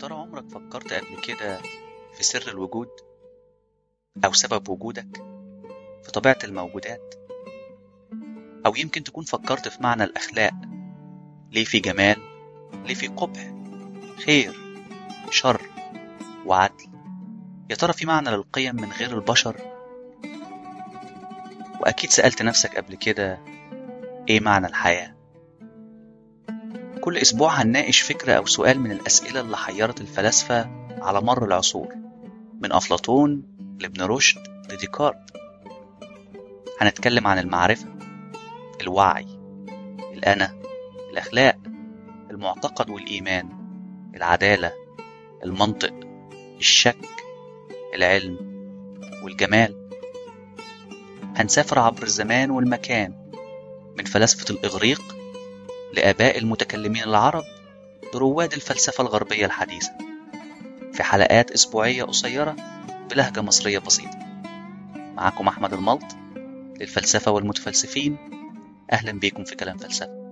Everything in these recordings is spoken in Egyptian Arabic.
ترى عمرك فكرت قبل كده في سر الوجود أو سبب وجودك في طبيعة الموجودات أو يمكن تكون فكرت في معنى الأخلاق ليه في جمال ليه في قبح خير شر وعدل يا ترى في معنى للقيم من غير البشر وأكيد سألت نفسك قبل كده إيه معنى الحياة كل أسبوع هنناقش فكرة أو سؤال من الأسئلة اللي حيرت الفلاسفة على مر العصور من أفلاطون لابن رشد لديكارت هنتكلم عن المعرفة الوعي الأنا الأخلاق المعتقد والإيمان العدالة المنطق الشك العلم والجمال هنسافر عبر الزمان والمكان من فلاسفة الإغريق لآباء المتكلمين العرب لرواد الفلسفة الغربية الحديثة في حلقات أسبوعية قصيرة بلهجة مصرية بسيطة معكم أحمد الملط للفلسفة والمتفلسفين أهلا بيكم في كلام فلسفة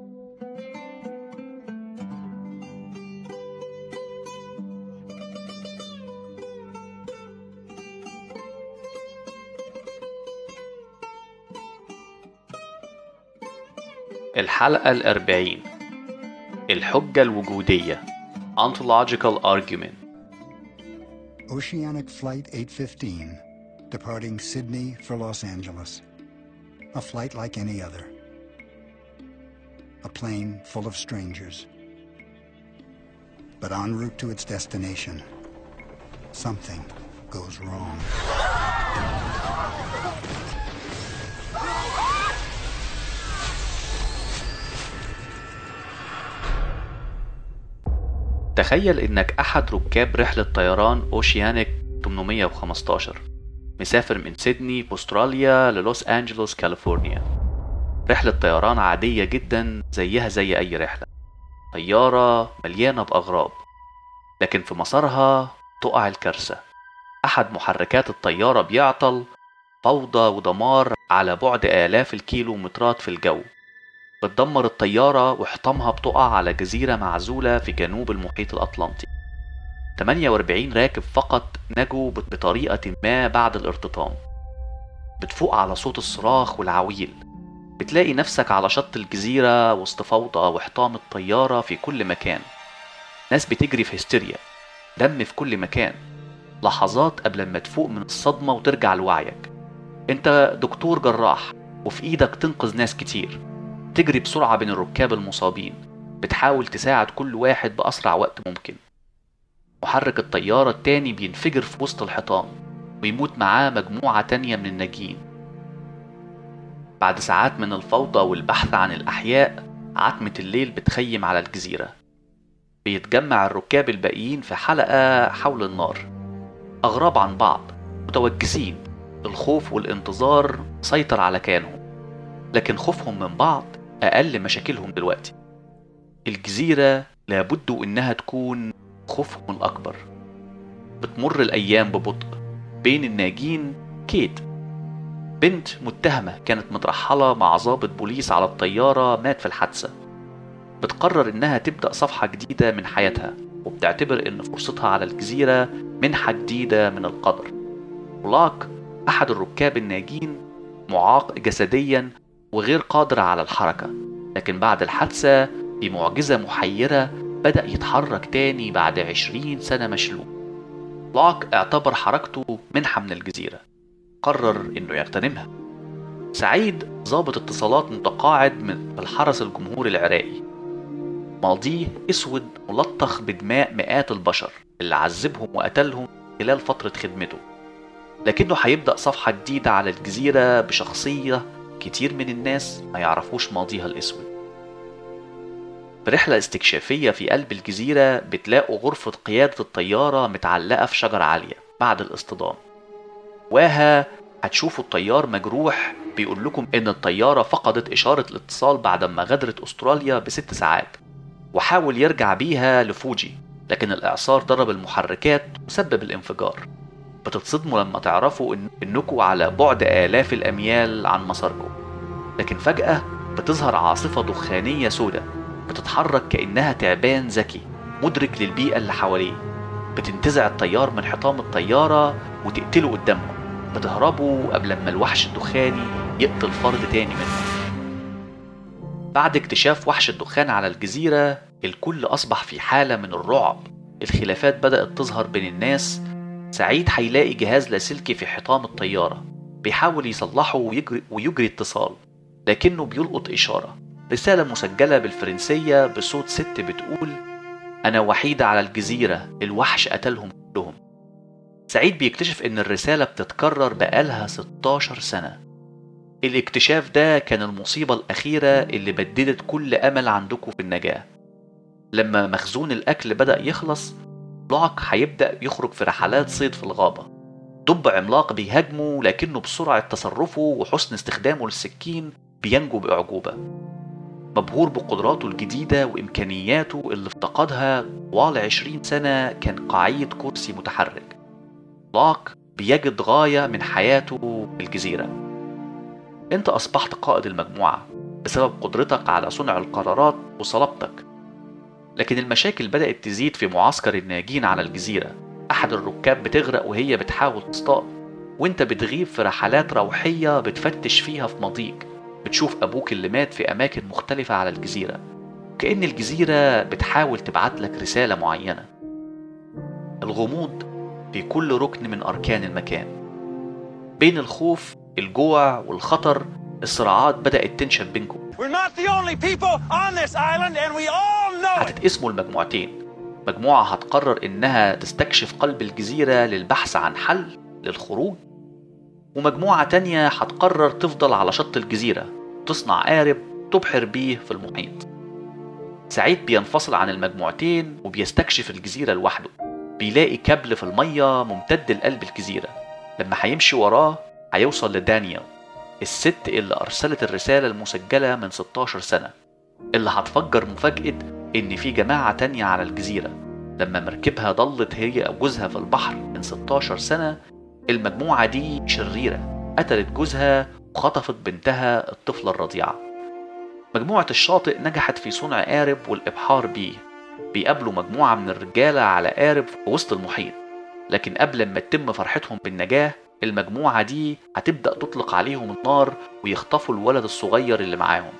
الحلقة الأربعين الحجة الوجودية Ontological Argument Oceanic Flight 815, departing Sydney for Los Angeles. A flight like any other. A plane full of strangers. But en route to its destination, something goes wrong. تخيل إنك أحد ركاب رحلة طيران أوشيانيك 815 مسافر من سيدني في أستراليا للوس أنجلوس كاليفورنيا رحلة طيران عادية جدا زيها زي أي رحلة طيارة مليانة بأغراب لكن في مسارها تقع الكارثة أحد محركات الطيارة بيعطل فوضى ودمار على بعد آلاف الكيلومترات في الجو بتدمر الطيارة وحطامها بتقع على جزيرة معزولة في جنوب المحيط الأطلنطي 48 راكب فقط نجوا بطريقة ما بعد الارتطام بتفوق على صوت الصراخ والعويل بتلاقي نفسك على شط الجزيرة وسط فوضى وحطام الطيارة في كل مكان ناس بتجري في هستيريا دم في كل مكان لحظات قبل ما تفوق من الصدمة وترجع لوعيك انت دكتور جراح وفي ايدك تنقذ ناس كتير تجري بسرعة بين الركاب المصابين بتحاول تساعد كل واحد بأسرع وقت ممكن محرك الطيارة التاني بينفجر في وسط الحيطان ويموت معاه مجموعة تانية من الناجين بعد ساعات من الفوضى والبحث عن الأحياء عتمة الليل بتخيم على الجزيرة بيتجمع الركاب الباقيين في حلقة حول النار أغراب عن بعض متوجسين الخوف والانتظار سيطر على كيانهم لكن خوفهم من بعض أقل مشاكلهم دلوقتي الجزيرة لابد إنها تكون خوفهم الأكبر بتمر الأيام ببطء بين الناجين كيت بنت متهمة كانت مترحلة مع ضابط بوليس على الطيارة مات في الحادثة بتقرر إنها تبدأ صفحة جديدة من حياتها وبتعتبر إن فرصتها على الجزيرة منحة جديدة من القدر ولاك أحد الركاب الناجين معاق جسديا وغير قادر على الحركة لكن بعد الحادثة بمعجزة محيرة بدأ يتحرك تاني بعد عشرين سنة مشلول لاك اعتبر حركته منحة من الجزيرة قرر انه يغتنمها سعيد ضابط اتصالات متقاعد من الحرس الجمهوري العراقي ماضيه اسود ملطخ بدماء مئات البشر اللي عذبهم وقتلهم خلال فترة خدمته لكنه هيبدأ صفحة جديدة على الجزيرة بشخصية كتير من الناس ما يعرفوش ماضيها الأسود في رحلة استكشافية في قلب الجزيرة بتلاقوا غرفة قيادة الطيارة متعلقة في شجرة عالية بعد الاصطدام واها هتشوفوا الطيار مجروح بيقول لكم إن الطيارة فقدت إشارة الاتصال بعد ما غادرت أستراليا بست ساعات وحاول يرجع بيها لفوجي لكن الإعصار ضرب المحركات وسبب الانفجار بتتصدموا لما تعرفوا إن إنكم على بعد آلاف الأميال عن مساركم لكن فجأة بتظهر عاصفة دخانية سوداء بتتحرك كأنها تعبان ذكي مدرك للبيئة اللي حواليه بتنتزع الطيار من حطام الطيارة وتقتله قدامهم بتهربوا قبل ما الوحش الدخاني يقتل فرد تاني منهم بعد اكتشاف وحش الدخان على الجزيرة الكل أصبح في حالة من الرعب الخلافات بدأت تظهر بين الناس سعيد هيلاقي جهاز لاسلكي في حطام الطيارة بيحاول يصلحه ويجري, ويجري اتصال لكنه بيلقط إشارة رسالة مسجلة بالفرنسية بصوت ست بتقول أنا وحيدة على الجزيرة الوحش قتلهم كلهم سعيد بيكتشف إن الرسالة بتتكرر بقالها 16 سنة الاكتشاف ده كان المصيبة الأخيرة اللي بددت كل أمل عندكم في النجاة لما مخزون الأكل بدأ يخلص لوك هيبدأ يخرج في رحلات صيد في الغابة دب عملاق بيهاجمه لكنه بسرعة تصرفه وحسن استخدامه للسكين بينجو بأعجوبة مبهور بقدراته الجديدة وإمكانياته اللي افتقدها طوال عشرين سنة كان قعيد كرسي متحرك لوك بيجد غاية من حياته في الجزيرة انت أصبحت قائد المجموعة بسبب قدرتك على صنع القرارات وصلابتك لكن المشاكل بدأت تزيد في معسكر الناجين على الجزيرة أحد الركاب بتغرق وهي بتحاول تصطاد وانت بتغيب في رحلات روحية بتفتش فيها في مضيق بتشوف أبوك اللي مات في أماكن مختلفة على الجزيرة كأن الجزيرة بتحاول تبعت لك رسالة معينة الغموض في كل ركن من أركان المكان بين الخوف الجوع والخطر الصراعات بدأت تنشب بينكم We're not the only people on this island, and we all know it. هتتقسموا المجموعتين مجموعة هتقرر إنها تستكشف قلب الجزيرة للبحث عن حل للخروج ومجموعة تانية هتقرر تفضل على شط الجزيرة تصنع قارب تبحر بيه في المحيط سعيد بينفصل عن المجموعتين وبيستكشف الجزيرة لوحده بيلاقي كابل في المية ممتد لقلب الجزيرة لما هيمشي وراه هيوصل لدانيال الست اللي أرسلت الرسالة المسجلة من 16 سنة اللي هتفجر مفاجأة إن في جماعة تانية على الجزيرة لما مركبها ضلت هي أو جوزها في البحر من 16 سنة المجموعة دي شريرة قتلت جوزها وخطفت بنتها الطفلة الرضيعة مجموعة الشاطئ نجحت في صنع قارب والإبحار بيه بيقابلوا مجموعة من الرجالة على قارب في وسط المحيط لكن قبل ما تتم فرحتهم بالنجاة المجموعة دي هتبدأ تطلق عليهم النار ويخطفوا الولد الصغير اللي معاهم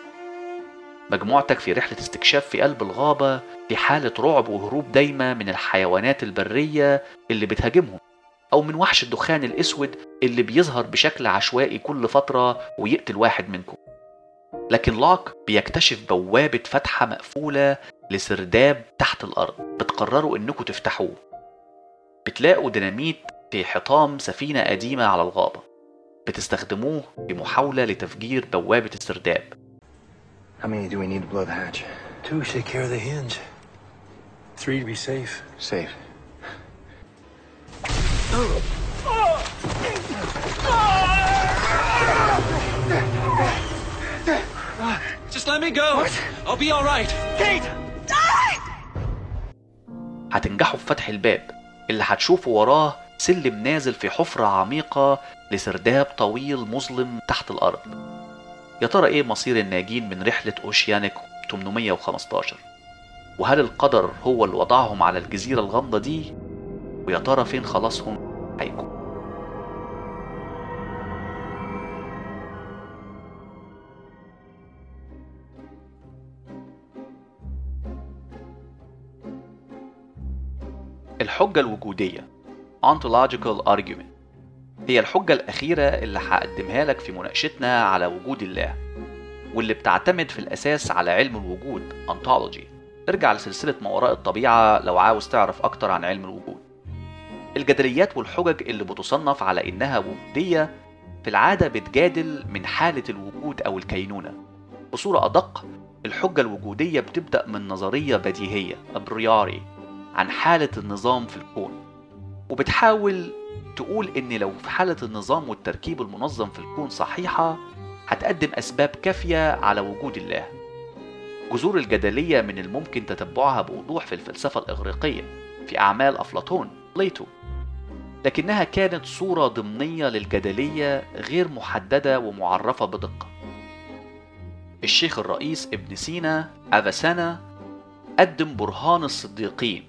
مجموعتك في رحلة استكشاف في قلب الغابة في حالة رعب وهروب دايمة من الحيوانات البرية اللي بتهاجمهم أو من وحش الدخان الأسود اللي بيظهر بشكل عشوائي كل فترة ويقتل واحد منكم لكن لوك بيكتشف بوابة فتحة مقفولة لسرداب تحت الأرض بتقرروا إنكم تفتحوه بتلاقوا ديناميت في حطام سفينة قديمة على الغابة بتستخدموه في محاولة لتفجير بوابة السرداب How many do we need to blow the hatch? Two secure the hinge. Three to be safe. Safe. Just let me go. I'll be all right. Kate! هتنجحوا في فتح الباب اللي هتشوفوا وراه سلم نازل في حفرة عميقة لسرداب طويل مظلم تحت الأرض يا ترى إيه مصير الناجين من رحلة أوشيانيك 815 وهل القدر هو اللي وضعهم على الجزيرة الغامضة دي ويا ترى فين خلاصهم هيكون الحجة الوجودية Ontological Argument هي الحجة الأخيرة اللي هقدمها لك في مناقشتنا على وجود الله واللي بتعتمد في الأساس على علم الوجود Ontology ارجع لسلسلة ما وراء الطبيعة لو عاوز تعرف أكتر عن علم الوجود الجدليات والحجج اللي بتصنف على إنها وجودية في العادة بتجادل من حالة الوجود أو الكينونة بصورة أدق الحجة الوجودية بتبدأ من نظرية بديهية أبرياري عن حالة النظام في الكون وبتحاول تقول إن لو في حالة النظام والتركيب المنظم في الكون صحيحة هتقدم أسباب كافية على وجود الله جذور الجدلية من الممكن تتبعها بوضوح في الفلسفة الإغريقية في أعمال أفلاطون بليتو لكنها كانت صورة ضمنية للجدلية غير محددة ومعرفة بدقة الشيخ الرئيس ابن سينا أفاسانا قدم برهان الصديقين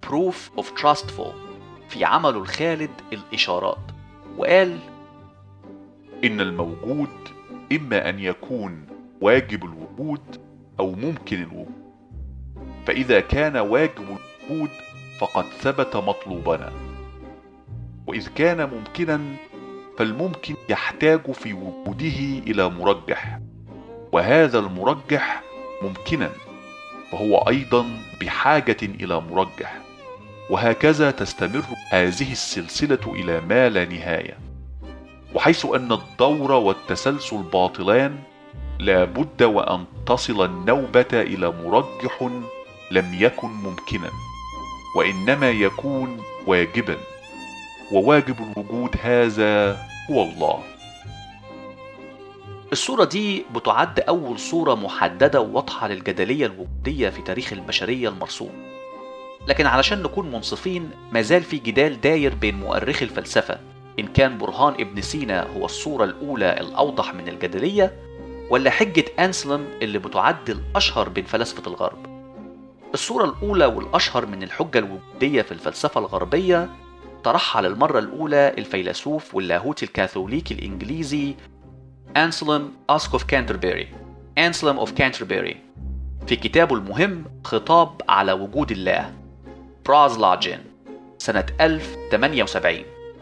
Proof of Trustful في عمله الخالد الإشارات وقال إن الموجود إما أن يكون واجب الوجود أو ممكن الوجود فإذا كان واجب الوجود فقد ثبت مطلوبنا وإذ كان ممكنا فالممكن يحتاج في وجوده إلى مرجح وهذا المرجح ممكنا فهو أيضا بحاجة إلى مرجح وهكذا تستمر هذه السلسلة إلى ما لا نهاية وحيث أن الدور والتسلسل باطلان لا بد وأن تصل النوبة إلى مرجح لم يكن ممكنا وإنما يكون واجبا وواجب الوجود هذا هو الله الصورة دي بتعد أول صورة محددة وواضحة للجدلية الوجودية في تاريخ البشرية المرسوم لكن علشان نكون منصفين ما زال في جدال داير بين مؤرخي الفلسفة إن كان برهان ابن سينا هو الصورة الأولى الأوضح من الجدلية ولا حجة أنسلم اللي بتعد الأشهر بين فلاسفة الغرب الصورة الأولى والأشهر من الحجة الوجودية في الفلسفة الغربية طرحها للمرة الأولى الفيلسوف واللاهوتي الكاثوليكي الإنجليزي أنسلم أسقف كانتربري أنسلم أوف كانتربري في كتابه المهم خطاب على وجود الله براز لاجين سنة 1078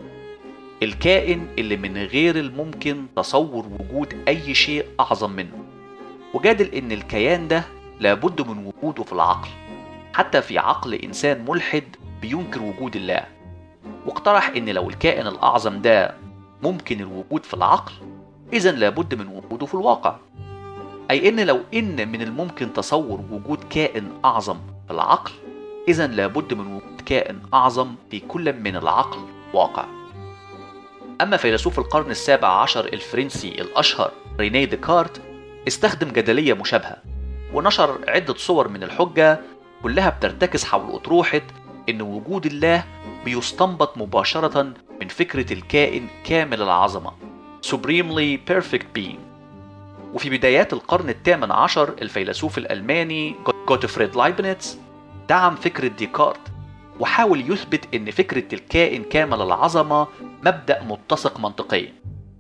الكائن اللي من غير الممكن تصور وجود أي شيء أعظم منه وجادل إن الكيان ده لابد من وجوده في العقل حتى في عقل إنسان ملحد بينكر وجود الله واقترح إن لو الكائن الأعظم ده ممكن الوجود في العقل إذا لابد من وجوده في الواقع أي إن لو إن من الممكن تصور وجود كائن أعظم في العقل إذا لابد من وجود كائن أعظم في كل من العقل واقع أما فيلسوف القرن السابع عشر الفرنسي الأشهر رينيه ديكارت استخدم جدلية مشابهة ونشر عدة صور من الحجة كلها بترتكز حول أطروحة إن وجود الله بيستنبط مباشرة من فكرة الكائن كامل العظمة supremely perfect being وفي بدايات القرن الثامن عشر الفيلسوف الألماني جوتفريد لايبنيتس دعم فكرة ديكارت وحاول يثبت أن فكرة الكائن كامل العظمة مبدأ متسق منطقيا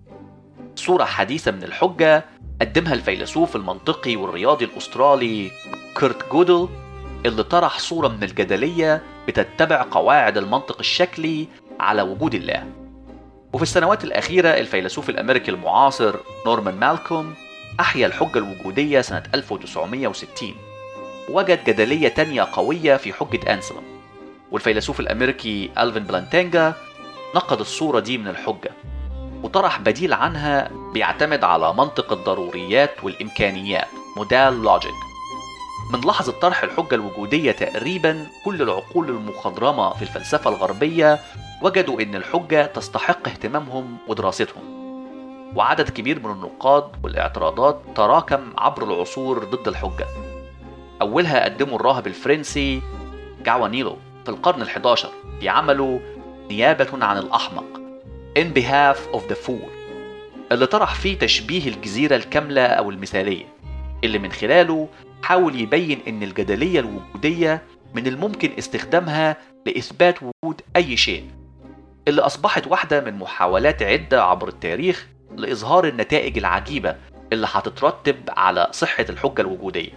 صورة حديثة من الحجة قدمها الفيلسوف المنطقي والرياضي الأسترالي كيرت جودل اللي طرح صورة من الجدلية بتتبع قواعد المنطق الشكلي على وجود الله وفي السنوات الأخيرة الفيلسوف الأمريكي المعاصر نورمان مالكوم أحيا الحجة الوجودية سنة 1960 وجد جدلية تانية قوية في حجة أنسلم والفيلسوف الأمريكي ألفين بلانتينجا نقد الصورة دي من الحجة وطرح بديل عنها بيعتمد على منطق الضروريات والإمكانيات مودال لوجيك من لحظة طرح الحجة الوجودية تقريبا كل العقول المخضرمة في الفلسفة الغربية وجدوا إن الحجة تستحق اهتمامهم ودراستهم وعدد كبير من النقاد والاعتراضات تراكم عبر العصور ضد الحجة أولها قدمه الراهب الفرنسي جاوانيلو في القرن ال11 في عمله نيابة عن الأحمق In behalf of the fool اللي طرح فيه تشبيه الجزيرة الكاملة أو المثالية اللي من خلاله حاول يبين إن الجدلية الوجودية من الممكن استخدامها لإثبات وجود أي شيء اللي أصبحت واحدة من محاولات عدة عبر التاريخ لإظهار النتائج العجيبة اللي هتترتب على صحة الحجة الوجودية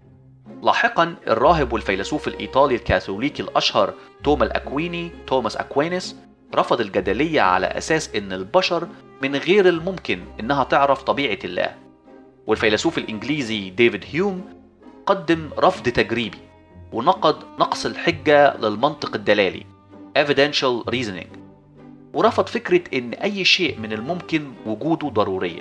لاحقا الراهب والفيلسوف الإيطالي الكاثوليكي الأشهر توما الأكويني توماس أكوينيس رفض الجدلية على أساس إن البشر من غير الممكن إنها تعرف طبيعة الله والفيلسوف الإنجليزي ديفيد هيوم قدم رفض تجريبي ونقد نقص الحجة للمنطق الدلالي evidential reasoning ورفض فكرة إن أي شيء من الممكن وجوده ضرورية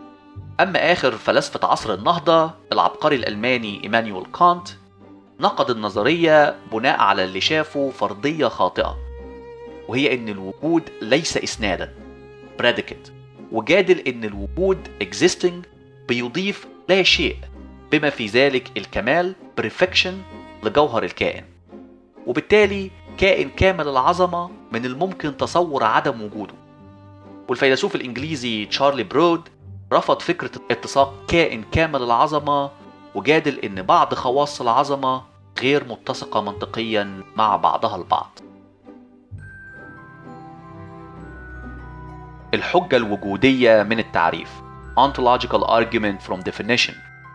أما آخر فلسفة عصر النهضة العبقري الألماني إيمانويل كانت نقد النظرية بناء على اللي شافه فرضية خاطئة وهي إن الوجود ليس إسنادا predicate وجادل إن الوجود existing بيضيف لا شيء بما في ذلك الكمال perfection لجوهر الكائن وبالتالي كائن كامل العظمة من الممكن تصور عدم وجوده والفيلسوف الإنجليزي تشارلي برود رفض فكرة اتساق كائن كامل العظمة وجادل إن بعض خواص العظمة غير متسقة منطقيا مع بعضها البعض الحجة الوجودية من التعريف ontological argument from definition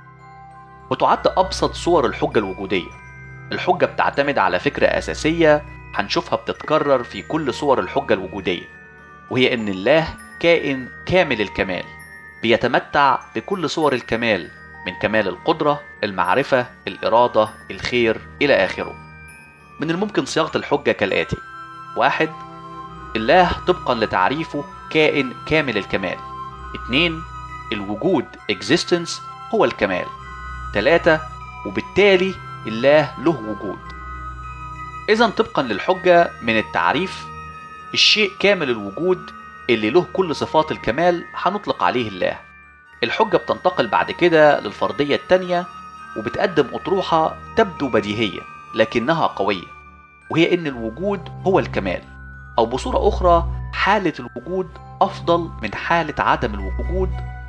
وتعد أبسط صور الحجة الوجودية الحجة بتعتمد على فكرة أساسية هنشوفها بتتكرر في كل صور الحجة الوجودية وهي إن الله كائن كامل الكمال بيتمتع بكل صور الكمال من كمال القدرة، المعرفة، الإرادة، الخير إلى آخره. من الممكن صياغة الحجة كالآتي: واحد الله طبقا لتعريفه كائن كامل الكمال. اتنين الوجود existence هو الكمال. تلاتة وبالتالي الله له وجود. إذا طبقا للحجة من التعريف الشيء كامل الوجود اللي له كل صفات الكمال هنطلق عليه الله الحجة بتنتقل بعد كده للفرضية التانية وبتقدم أطروحة تبدو بديهية لكنها قوية وهي إن الوجود هو الكمال أو بصورة أخرى حالة الوجود أفضل من حالة عدم الوجود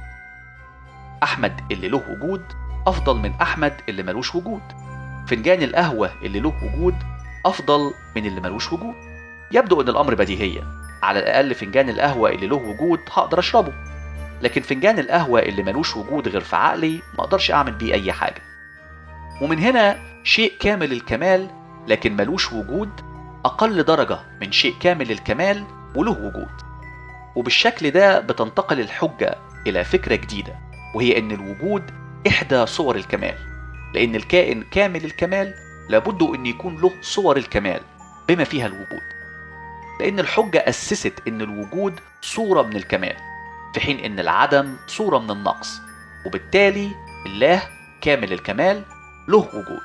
أحمد اللي له وجود أفضل من أحمد اللي ملوش وجود فنجان القهوة اللي له وجود أفضل من اللي ملوش وجود يبدو أن الأمر بديهيا على الأقل فنجان القهوة اللي له وجود هقدر أشربه لكن فنجان القهوة اللي ملوش وجود غير في عقلي ما أقدرش أعمل بيه أي حاجة ومن هنا شيء كامل الكمال لكن ملوش وجود أقل درجة من شيء كامل الكمال وله وجود وبالشكل ده بتنتقل الحجة إلى فكرة جديدة وهي أن الوجود إحدى صور الكمال لأن الكائن كامل الكمال لابد أن يكون له صور الكمال بما فيها الوجود لأن الحجة أسست أن الوجود صورة من الكمال في حين أن العدم صورة من النقص وبالتالي الله كامل الكمال له وجود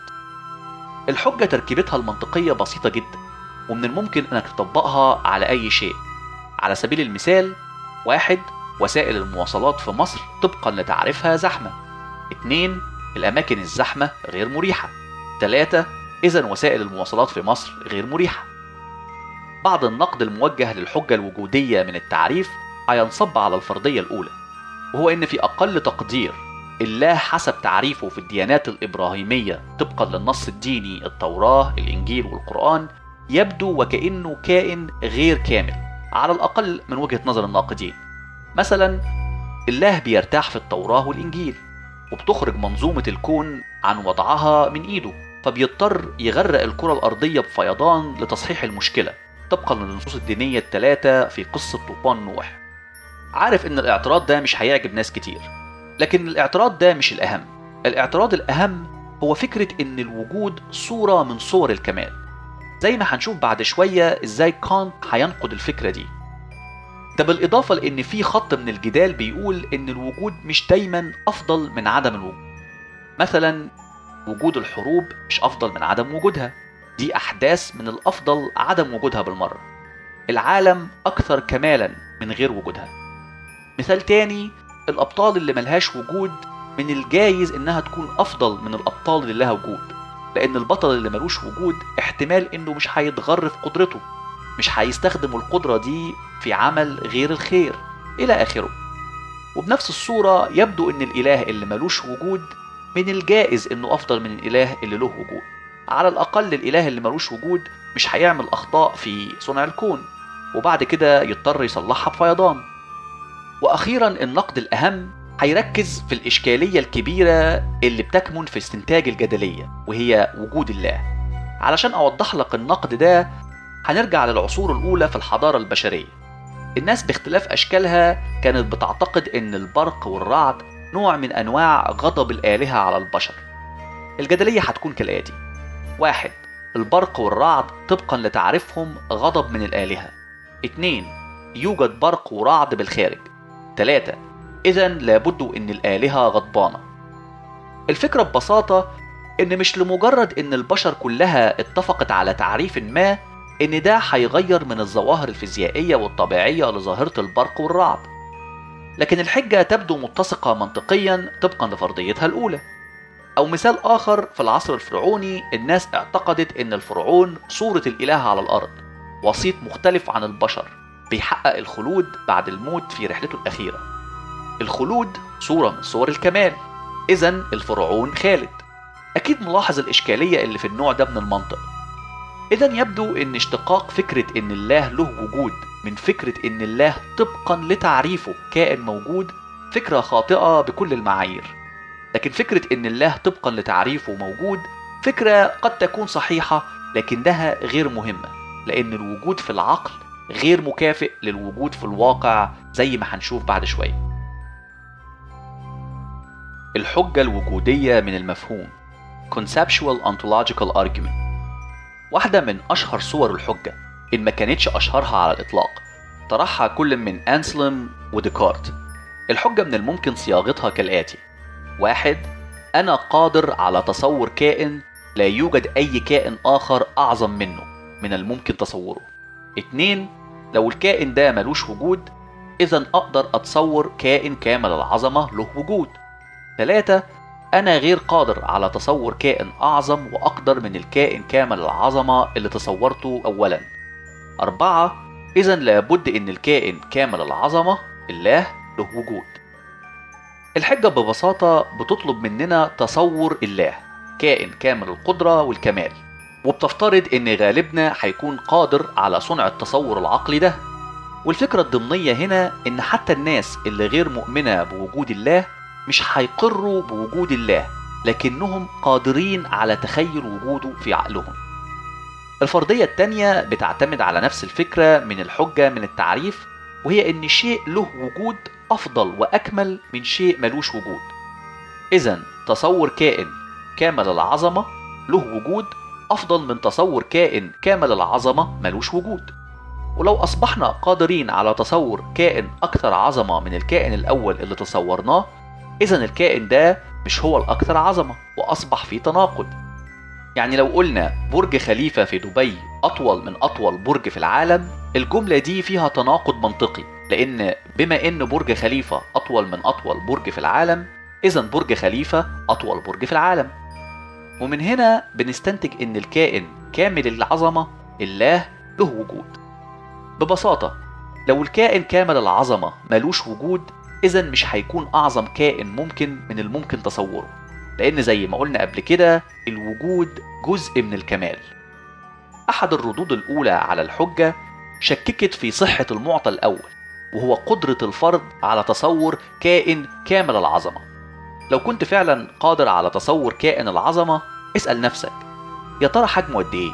الحجة تركيبتها المنطقية بسيطة جدا ومن الممكن أنك تطبقها على أي شيء على سبيل المثال واحد وسائل المواصلات في مصر طبقا لتعريفها زحمة اتنين الأماكن الزحمة غير مريحة تلاتة إذا وسائل المواصلات في مصر غير مريحة بعض النقد الموجه للحجة الوجودية من التعريف هينصب على الفرضية الأولى وهو إن في أقل تقدير الله حسب تعريفه في الديانات الإبراهيمية طبقا للنص الديني التوراة الإنجيل والقرآن يبدو وكأنه كائن غير كامل على الأقل من وجهة نظر الناقدين مثلا الله بيرتاح في التوراة والإنجيل وبتخرج منظومة الكون عن وضعها من إيده فبيضطر يغرق الكرة الأرضية بفيضان لتصحيح المشكلة طبقا للنصوص الدينية الثلاثة في قصة طوفان نوح عارف إن الاعتراض ده مش هيعجب ناس كتير لكن الاعتراض ده مش الأهم الاعتراض الأهم هو فكرة إن الوجود صورة من صور الكمال زي ما هنشوف بعد شوية إزاي كانت هينقد الفكرة دي ده بالإضافة لأن في خط من الجدال بيقول إن الوجود مش دايما أفضل من عدم الوجود مثلا وجود الحروب مش أفضل من عدم وجودها دي أحداث من الأفضل عدم وجودها بالمرة العالم أكثر كمالا من غير وجودها مثال تاني الأبطال اللي ملهاش وجود من الجايز إنها تكون أفضل من الأبطال اللي لها وجود لأن البطل اللي ملوش وجود احتمال إنه مش هيتغر في قدرته مش هيستخدم القدرة دي في عمل غير الخير إلى آخره وبنفس الصورة يبدو إن الإله اللي ملوش وجود من الجائز إنه أفضل من الإله اللي له وجود على الأقل الإله اللي ملوش وجود مش هيعمل أخطاء في صنع الكون وبعد كده يضطر يصلحها بفيضان وأخيرا النقد الأهم هيركز في الإشكالية الكبيرة اللي بتكمن في استنتاج الجدلية وهي وجود الله علشان أوضح لك النقد ده هنرجع للعصور الأولى في الحضارة البشرية الناس باختلاف أشكالها كانت بتعتقد إن البرق والرعد نوع من أنواع غضب الآلهة على البشر الجدلية هتكون كالآتي واحد البرق والرعد طبقا لتعريفهم غضب من الآلهة اتنين يوجد برق ورعد بالخارج تلاتة إذا لابد إن الآلهة غضبانة الفكرة ببساطة إن مش لمجرد إن البشر كلها اتفقت على تعريف ما إن ده هيغير من الظواهر الفيزيائية والطبيعية لظاهرة البرق والرعد لكن الحجة تبدو متسقة منطقيا طبقا لفرضيتها الأولى أو مثال آخر في العصر الفرعوني الناس اعتقدت إن الفرعون صورة الإله على الأرض وسيط مختلف عن البشر بيحقق الخلود بعد الموت في رحلته الأخيرة الخلود صورة من صور الكمال إذا الفرعون خالد أكيد ملاحظ الإشكالية اللي في النوع ده من المنطق إذا يبدو أن اشتقاق فكرة أن الله له وجود من فكرة أن الله طبقا لتعريفه كائن موجود فكرة خاطئة بكل المعايير لكن فكرة أن الله طبقا لتعريفه موجود فكرة قد تكون صحيحة لكنها غير مهمة لأن الوجود في العقل غير مكافئ للوجود في الواقع زي ما هنشوف بعد شوية الحجة الوجودية من المفهوم Conceptual Ontological Argument واحدة من أشهر صور الحجة إن ما كانتش أشهرها على الإطلاق طرحها كل من أنسلم وديكارت الحجة من الممكن صياغتها كالآتي واحد أنا قادر على تصور كائن لا يوجد أي كائن آخر أعظم منه من الممكن تصوره اتنين لو الكائن ده ملوش وجود إذا أقدر أتصور كائن كامل العظمة له وجود تلاتة أنا غير قادر على تصور كائن أعظم وأقدر من الكائن كامل العظمة اللي تصورته أولا أربعة إذا لابد إن الكائن كامل العظمة الله له وجود الحجة ببساطة بتطلب مننا تصور الله كائن كامل القدرة والكمال وبتفترض إن غالبنا هيكون قادر على صنع التصور العقلي ده والفكرة الضمنية هنا إن حتى الناس اللي غير مؤمنة بوجود الله مش هيقروا بوجود الله لكنهم قادرين على تخيل وجوده في عقلهم الفرضية التانية بتعتمد على نفس الفكرة من الحجة من التعريف وهي إن شيء له وجود أفضل وأكمل من شيء ملوش وجود إذا تصور كائن كامل العظمة له وجود أفضل من تصور كائن كامل العظمة ملوش وجود ولو أصبحنا قادرين على تصور كائن أكثر عظمة من الكائن الأول اللي تصورناه إذا الكائن ده مش هو الأكثر عظمة وأصبح في تناقض يعني لو قلنا برج خليفة في دبي أطول من أطول برج في العالم الجملة دي فيها تناقض منطقي لأن بما إن برج خليفة أطول من أطول برج في العالم إذا برج خليفة أطول برج في العالم ومن هنا بنستنتج إن الكائن كامل العظمة الله له وجود ببساطة لو الكائن كامل العظمة ملوش وجود إذا مش هيكون أعظم كائن ممكن من الممكن تصوره لأن زي ما قلنا قبل كده الوجود جزء من الكمال أحد الردود الأولى على الحجة شككت في صحة المعطى الأول وهو قدرة الفرد على تصور كائن كامل العظمة لو كنت فعلا قادر على تصور كائن العظمة اسأل نفسك يا ترى حجمه قد إيه؟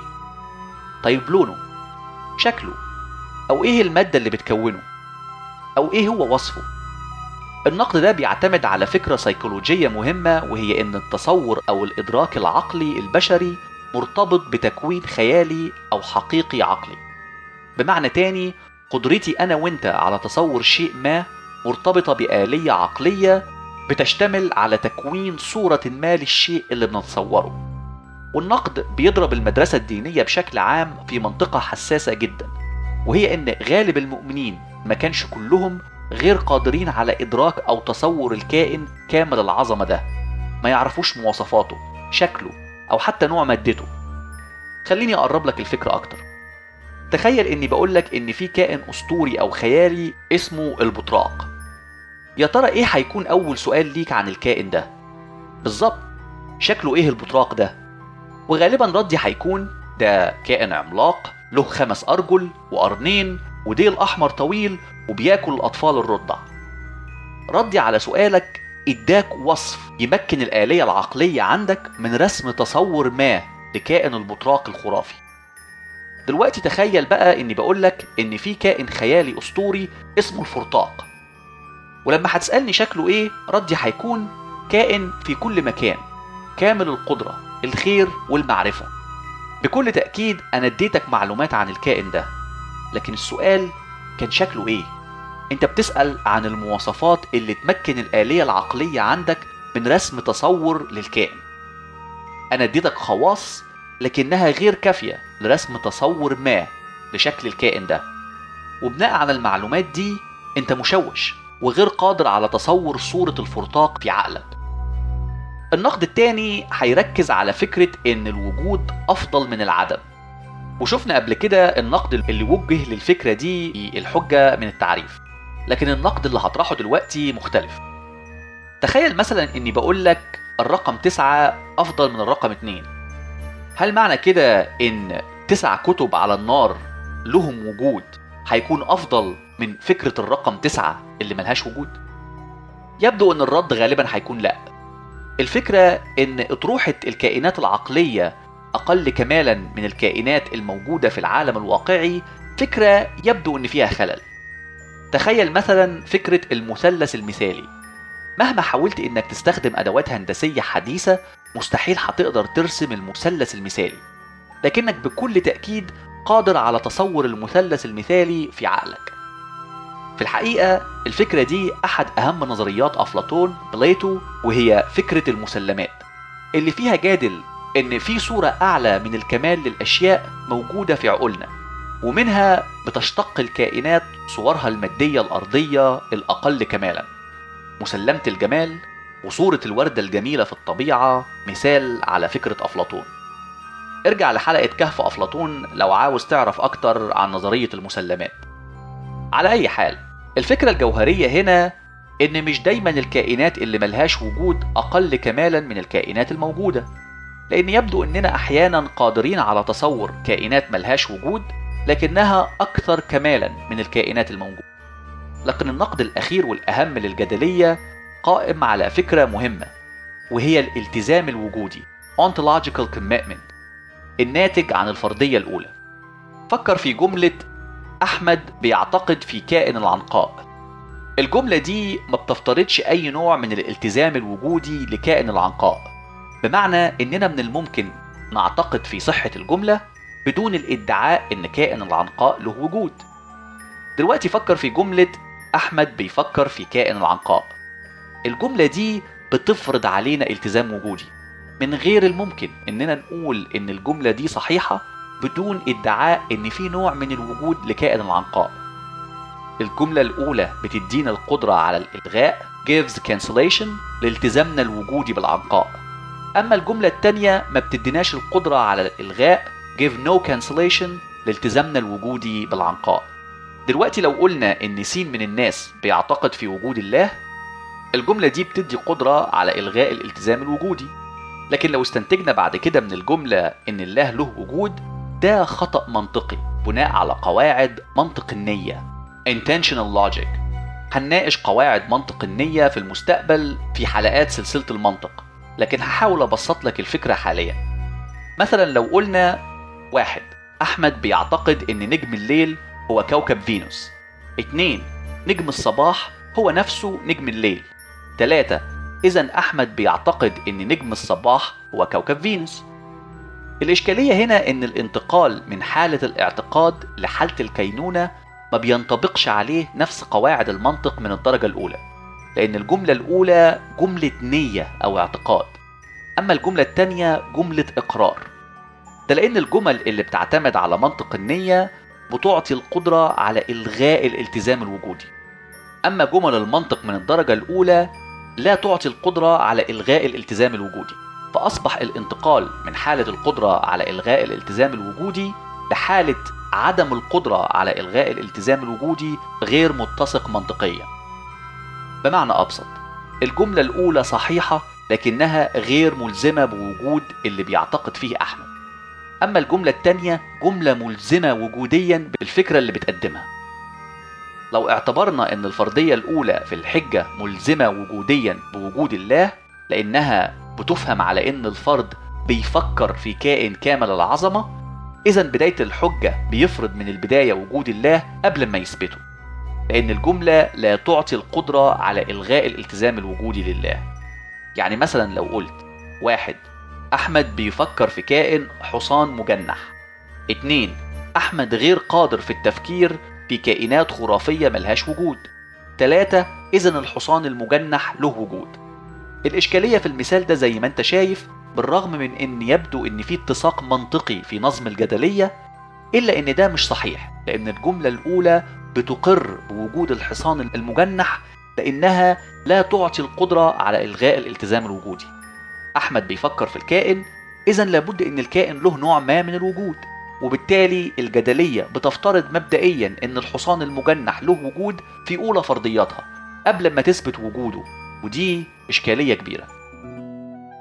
طيب لونه شكله أو إيه المادة اللي بتكونه أو إيه هو وصفه النقد ده بيعتمد على فكرة سيكولوجية مهمة وهي إن التصور أو الإدراك العقلي البشري مرتبط بتكوين خيالي أو حقيقي عقلي بمعنى تاني قدرتي أنا وإنت على تصور شيء ما مرتبطة بآلية عقلية بتشتمل على تكوين صورة ما للشيء اللي بنتصوره والنقد بيضرب المدرسة الدينية بشكل عام في منطقة حساسة جدا وهي إن غالب المؤمنين ما كانش كلهم غير قادرين على إدراك أو تصور الكائن كامل العظمة ده ما يعرفوش مواصفاته شكله أو حتى نوع مادته خليني أقرب لك الفكرة أكتر تخيل إني بقولك إن في كائن أسطوري أو خيالي اسمه البطراق يا ترى إيه هيكون أول سؤال ليك عن الكائن ده بالظبط شكله إيه البطراق ده وغالبا ردي هيكون ده كائن عملاق له خمس أرجل وقرنين وديل أحمر طويل وبياكل الأطفال الرضع ردي على سؤالك اداك وصف يمكن الآلية العقلية عندك من رسم تصور ما لكائن البطراق الخرافي دلوقتي تخيل بقى اني بقولك ان في كائن خيالي اسطوري اسمه الفرطاق ولما هتسألني شكله ايه ردي هيكون كائن في كل مكان كامل القدرة الخير والمعرفة بكل تأكيد أنا اديتك معلومات عن الكائن ده لكن السؤال كان شكله ايه انت بتسأل عن المواصفات اللي تمكن الآلية العقلية عندك من رسم تصور للكائن انا اديتك خواص لكنها غير كافية لرسم تصور ما لشكل الكائن ده وبناء على المعلومات دي انت مشوش وغير قادر على تصور صورة الفرطاق في عقلك النقد التاني هيركز على فكرة ان الوجود افضل من العدم وشفنا قبل كده النقد اللي وجه للفكرة دي في الحجة من التعريف لكن النقد اللي هطرحه دلوقتي مختلف تخيل مثلا اني بقول لك الرقم تسعة أفضل من الرقم اتنين هل معنى كده إن تسع كتب على النار لهم وجود هيكون أفضل من فكرة الرقم تسعة اللي ملهاش وجود؟ يبدو إن الرد غالبا هيكون لأ الفكرة إن أطروحة الكائنات العقلية أقل كمالا من الكائنات الموجودة في العالم الواقعي فكرة يبدو إن فيها خلل تخيل مثلا فكرة المثلث المثالي مهما حاولت إنك تستخدم أدوات هندسية حديثة مستحيل هتقدر ترسم المثلث المثالي لكنك بكل تأكيد قادر على تصور المثلث المثالي في عقلك في الحقيقة الفكرة دي أحد أهم نظريات أفلاطون بليتو وهي فكرة المسلمات اللي فيها جادل إن في صورة أعلى من الكمال للأشياء موجودة في عقولنا ومنها بتشتق الكائنات صورها المادية الأرضية الأقل كمالا مسلمة الجمال وصورة الوردة الجميلة في الطبيعة مثال على فكرة أفلاطون ارجع لحلقة كهف أفلاطون لو عاوز تعرف أكتر عن نظرية المسلمات على أي حال الفكرة الجوهرية هنا إن مش دايما الكائنات اللي ملهاش وجود أقل كمالا من الكائنات الموجودة لأن يبدو إننا أحيانا قادرين على تصور كائنات ملهاش وجود لكنها أكثر كمالا من الكائنات الموجودة لكن النقد الأخير والأهم للجدلية قائم على فكرة مهمة وهي الالتزام الوجودي ontological commitment الناتج عن الفرضية الأولى فكر في جملة أحمد بيعتقد في كائن العنقاء الجملة دي ما بتفترضش أي نوع من الالتزام الوجودي لكائن العنقاء بمعنى إننا من الممكن نعتقد في صحة الجملة بدون الادعاء إن كائن العنقاء له وجود دلوقتي فكر في جملة أحمد بيفكر في كائن العنقاء الجملة دي بتفرض علينا التزام وجودي من غير الممكن إننا نقول إن الجملة دي صحيحة بدون ادعاء إن في نوع من الوجود لكائن العنقاء الجملة الأولى بتدينا القدرة على الإلغاء gives cancellation لالتزامنا الوجودي بالعنقاء أما الجملة التانية ما بتديناش القدرة على الإلغاء give no cancellation لالتزامنا الوجودي بالعنقاء دلوقتي لو قلنا إن سين من الناس بيعتقد في وجود الله الجملة دي بتدي قدرة على إلغاء الالتزام الوجودي لكن لو استنتجنا بعد كده من الجملة إن الله له وجود ده خطأ منطقي بناء على قواعد منطق النية intentional logic هنناقش قواعد منطق النية في المستقبل في حلقات سلسلة المنطق لكن هحاول أبسط لك الفكرة حاليا مثلا لو قلنا واحد أحمد بيعتقد إن نجم الليل هو كوكب فينوس اتنين نجم الصباح هو نفسه نجم الليل تلاتة إذا أحمد بيعتقد إن نجم الصباح هو كوكب فينوس الإشكالية هنا إن الانتقال من حالة الاعتقاد لحالة الكينونة ما بينطبقش عليه نفس قواعد المنطق من الدرجة الأولى لأن الجملة الأولى جملة نية أو اعتقاد أما الجملة التانية جملة إقرار ده لأن الجمل اللي بتعتمد على منطق النية بتعطي القدرة على إلغاء الالتزام الوجودي أما جمل المنطق من الدرجة الأولى لا تعطي القدرة على إلغاء الالتزام الوجودي فأصبح الانتقال من حالة القدرة على إلغاء الالتزام الوجودي لحالة عدم القدرة على إلغاء الالتزام الوجودي غير متسق منطقيا بمعنى أبسط الجملة الأولى صحيحة لكنها غير ملزمة بوجود اللي بيعتقد فيه أحمد أما الجملة التانية جملة ملزمة وجوديا بالفكرة اللي بتقدمها لو اعتبرنا أن الفرضية الأولى في الحجة ملزمة وجوديا بوجود الله لأنها بتفهم على أن الفرد بيفكر في كائن كامل العظمة إذا بداية الحجة بيفرض من البداية وجود الله قبل ما يثبته لأن الجملة لا تعطي القدرة على إلغاء الالتزام الوجودي لله يعني مثلا لو قلت واحد أحمد بيفكر في كائن حصان مجنح اتنين أحمد غير قادر في التفكير في كائنات خرافية ملهاش وجود تلاتة إذا الحصان المجنح له وجود الإشكالية في المثال ده زي ما أنت شايف بالرغم من أن يبدو أن في اتساق منطقي في نظم الجدلية إلا أن ده مش صحيح لأن الجملة الأولى بتقر بوجود الحصان المجنح لأنها لا تعطي القدرة على إلغاء الالتزام الوجودي أحمد بيفكر في الكائن إذا لابد أن الكائن له نوع ما من الوجود وبالتالي الجدلية بتفترض مبدئيا أن الحصان المجنح له وجود في أولى فرضياتها قبل ما تثبت وجوده ودي إشكالية كبيرة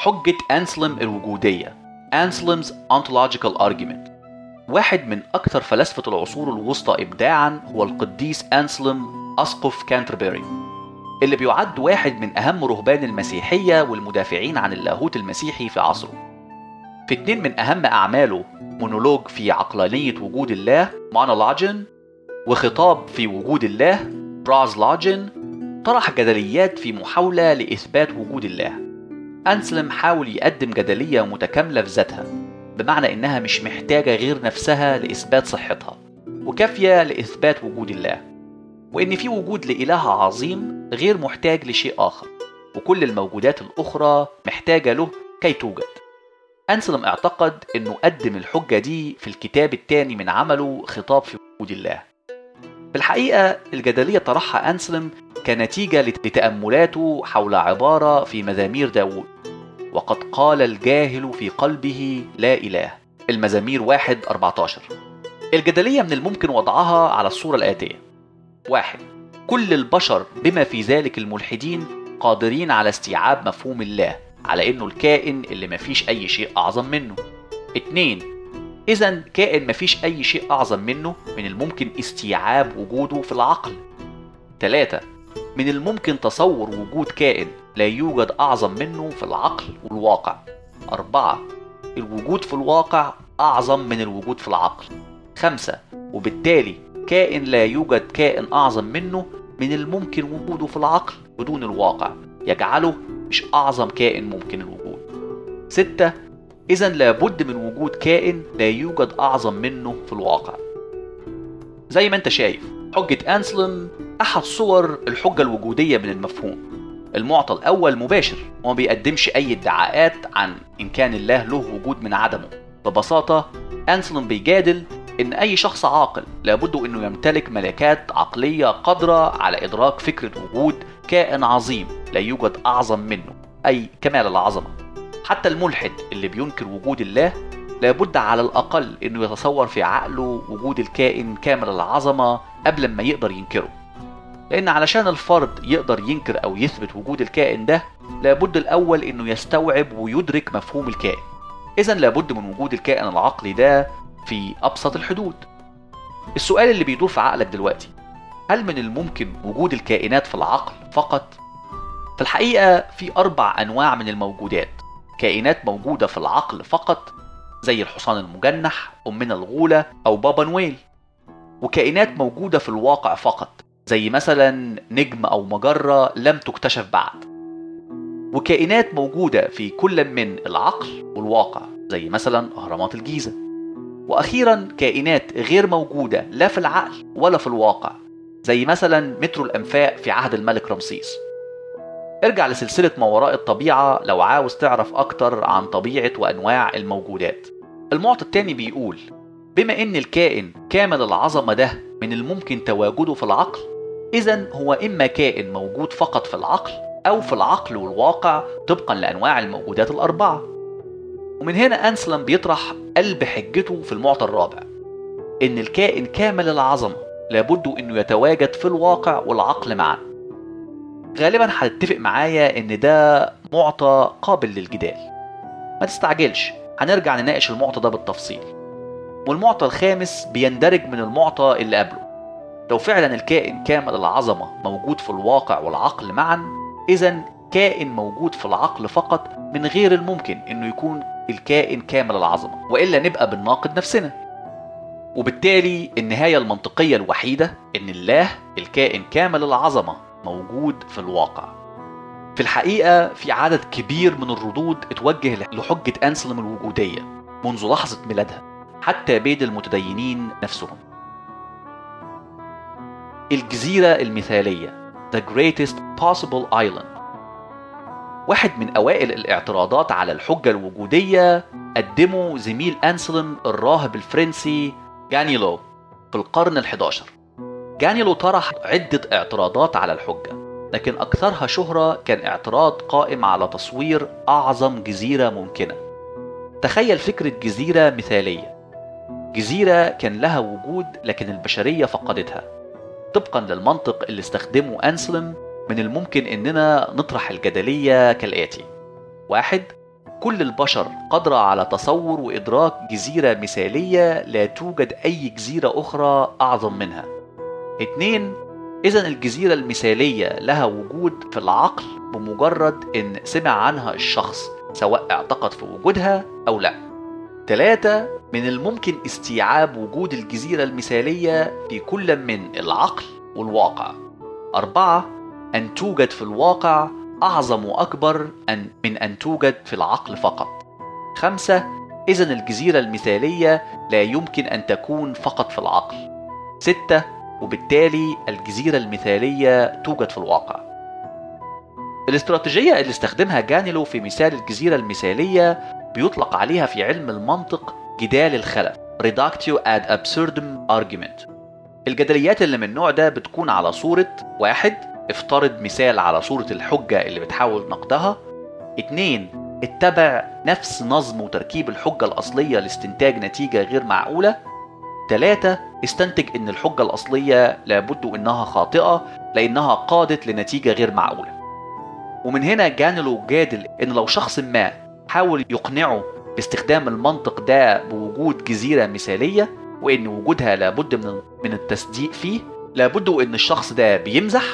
حجة أنسلم الوجودية Anselm's Ontological Argument واحد من أكثر فلاسفة العصور الوسطى إبداعا هو القديس أنسلم أسقف كانتربري اللي بيعد واحد من أهم رهبان المسيحية والمدافعين عن اللاهوت المسيحي في عصره في اتنين من أهم أعماله مونولوج في عقلانية وجود الله مونولوجين وخطاب في وجود الله برازلوجين طرح جدليات في محاولة لإثبات وجود الله أنسلم حاول يقدم جدلية متكاملة في ذاتها بمعنى إنها مش محتاجة غير نفسها لإثبات صحتها وكافية لإثبات وجود الله وإن في وجود لإله عظيم غير محتاج لشيء آخر وكل الموجودات الأخرى محتاجة له كي توجد أنسلم اعتقد أنه قدم الحجة دي في الكتاب الثاني من عمله خطاب في وجود الله في الحقيقة الجدلية طرحها أنسلم كنتيجة لتأملاته حول عبارة في مزامير داود وقد قال الجاهل في قلبه لا إله المزامير 1 14 الجدلية من الممكن وضعها على الصورة الآتية واحد كل البشر بما في ذلك الملحدين قادرين على استيعاب مفهوم الله على انه الكائن اللي مفيش اي شيء اعظم منه اتنين اذا كائن مفيش اي شيء اعظم منه من الممكن استيعاب وجوده في العقل تلاتة من الممكن تصور وجود كائن لا يوجد اعظم منه في العقل والواقع أربعة الوجود في الواقع أعظم من الوجود في العقل خمسة وبالتالي كائن لا يوجد كائن أعظم منه من الممكن وجوده في العقل بدون الواقع يجعله مش أعظم كائن ممكن الوجود ستة إذا لابد من وجود كائن لا يوجد أعظم منه في الواقع زي ما أنت شايف حجة أنسلم أحد صور الحجة الوجودية من المفهوم المعطى الأول مباشر وما بيقدمش أي ادعاءات عن إن كان الله له وجود من عدمه ببساطة أنسلم بيجادل إن أي شخص عاقل لابد إنه يمتلك ملكات عقلية قادرة على إدراك فكرة وجود كائن عظيم لا يوجد أعظم منه أي كمال العظمة حتى الملحد اللي بينكر وجود الله لابد على الأقل إنه يتصور في عقله وجود الكائن كامل العظمة قبل ما يقدر ينكره لأن علشان الفرد يقدر ينكر أو يثبت وجود الكائن ده لابد الأول إنه يستوعب ويدرك مفهوم الكائن إذا لابد من وجود الكائن العقلي ده في أبسط الحدود السؤال اللي بيدور في عقلك دلوقتي هل من الممكن وجود الكائنات في العقل فقط؟ في الحقيقة في أربع أنواع من الموجودات كائنات موجودة في العقل فقط زي الحصان المجنح أمنا الغولة أو بابا نويل وكائنات موجودة في الواقع فقط زي مثلا نجم أو مجرة لم تكتشف بعد وكائنات موجودة في كل من العقل والواقع زي مثلا أهرامات الجيزة وأخيرا كائنات غير موجودة لا في العقل ولا في الواقع زي مثلا مترو الأنفاق في عهد الملك رمسيس ارجع لسلسلة ما وراء الطبيعة لو عاوز تعرف أكتر عن طبيعة وأنواع الموجودات المعطى التاني بيقول بما إن الكائن كامل العظمة ده من الممكن تواجده في العقل إذا هو إما كائن موجود فقط في العقل أو في العقل والواقع طبقا لأنواع الموجودات الأربعة ومن هنا أنسلم بيطرح قلب حجته في المعطى الرابع إن الكائن كامل العظمة لابد إنه يتواجد في الواقع والعقل معا غالبا هتتفق معايا إن ده معطى قابل للجدال ما تستعجلش هنرجع نناقش المعطى ده بالتفصيل والمعطى الخامس بيندرج من المعطى اللي قبله لو فعلا الكائن كامل العظمة موجود في الواقع والعقل معا إذا كائن موجود في العقل فقط من غير الممكن إنه يكون الكائن كامل العظمة وإلا نبقى بنناقض نفسنا وبالتالي النهاية المنطقية الوحيدة إن الله الكائن كامل العظمة موجود في الواقع في الحقيقة في عدد كبير من الردود اتوجه لحجة أنسلم الوجودية منذ لحظة ميلادها حتى بين المتدينين نفسهم الجزيرة المثالية The Greatest Possible Island واحد من أوائل الاعتراضات على الحجة الوجودية قدمه زميل أنسلم الراهب الفرنسي جانيلو في القرن الحداشر جانيلو طرح عدة اعتراضات على الحجة لكن أكثرها شهرة كان اعتراض قائم على تصوير أعظم جزيرة ممكنة تخيل فكرة جزيرة مثالية جزيرة كان لها وجود لكن البشرية فقدتها طبقا للمنطق اللي استخدمه أنسلم من الممكن إننا نطرح الجدلية كالآتي واحد كل البشر قادرة على تصور وإدراك جزيرة مثالية لا توجد أي جزيرة أخرى أعظم منها اتنين إذا الجزيرة المثالية لها وجود في العقل بمجرد إن سمع عنها الشخص سواء اعتقد في وجودها أو لا ثلاثة من الممكن استيعاب وجود الجزيرة المثالية في كل من العقل والواقع أربعة أن توجد في الواقع أعظم وأكبر أن من أن توجد في العقل فقط خمسة إذا الجزيرة المثالية لا يمكن أن تكون فقط في العقل ستة وبالتالي الجزيرة المثالية توجد في الواقع الاستراتيجية اللي استخدمها جانيلو في مثال الجزيرة المثالية بيطلق عليها في علم المنطق جدال الخلف reductio ad absurdum argument الجدليات اللي من النوع ده بتكون على صورة واحد افترض مثال على صورة الحجة اللي بتحاول نقدها اتنين اتبع نفس نظم وتركيب الحجة الأصلية لاستنتاج نتيجة غير معقولة تلاتة استنتج ان الحجة الأصلية لابد انها خاطئة لانها قادت لنتيجة غير معقولة ومن هنا جانلو جادل ان لو شخص ما حاول يقنعه باستخدام المنطق ده بوجود جزيرة مثالية وان وجودها لابد من من التصديق فيه لابد ان الشخص ده بيمزح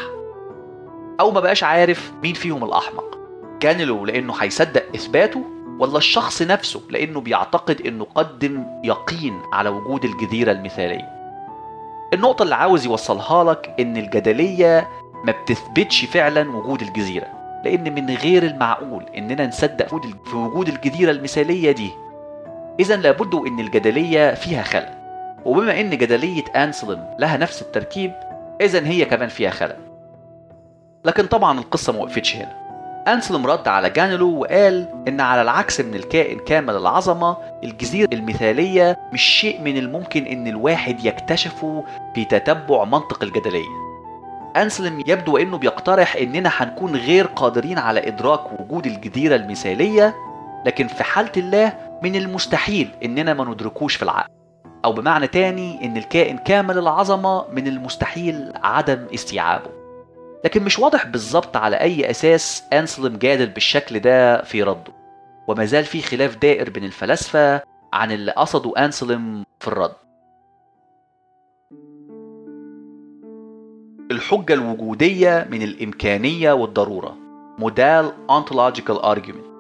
او ما بقاش عارف مين فيهم الاحمق جانلو لانه هيصدق اثباته ولا الشخص نفسه لانه بيعتقد انه قدم يقين على وجود الجزيره المثاليه النقطه اللي عاوز يوصلها لك ان الجدليه ما بتثبتش فعلا وجود الجزيره لان من غير المعقول اننا نصدق في وجود الجزيره المثاليه دي اذا لابد ان الجدليه فيها خلل وبما ان جدليه انسلم لها نفس التركيب اذا هي كمان فيها خلل لكن طبعا القصه ما وقفتش هنا أنسلم رد على جانلو وقال إن على العكس من الكائن كامل العظمة الجزيرة المثالية مش شيء من الممكن إن الواحد يكتشفه في تتبع منطق الجدلية أنسلم يبدو إنه بيقترح إننا هنكون غير قادرين على إدراك وجود الجزيرة المثالية لكن في حالة الله من المستحيل إننا ما ندركوش في العقل أو بمعنى تاني إن الكائن كامل العظمة من المستحيل عدم استيعابه لكن مش واضح بالظبط على أي أساس أنسلم جادل بالشكل ده في رده وما زال في خلاف دائر بين الفلاسفة عن اللي قصده أنسلم في الرد الحجة الوجودية من الإمكانية والضرورة مودال ontological argument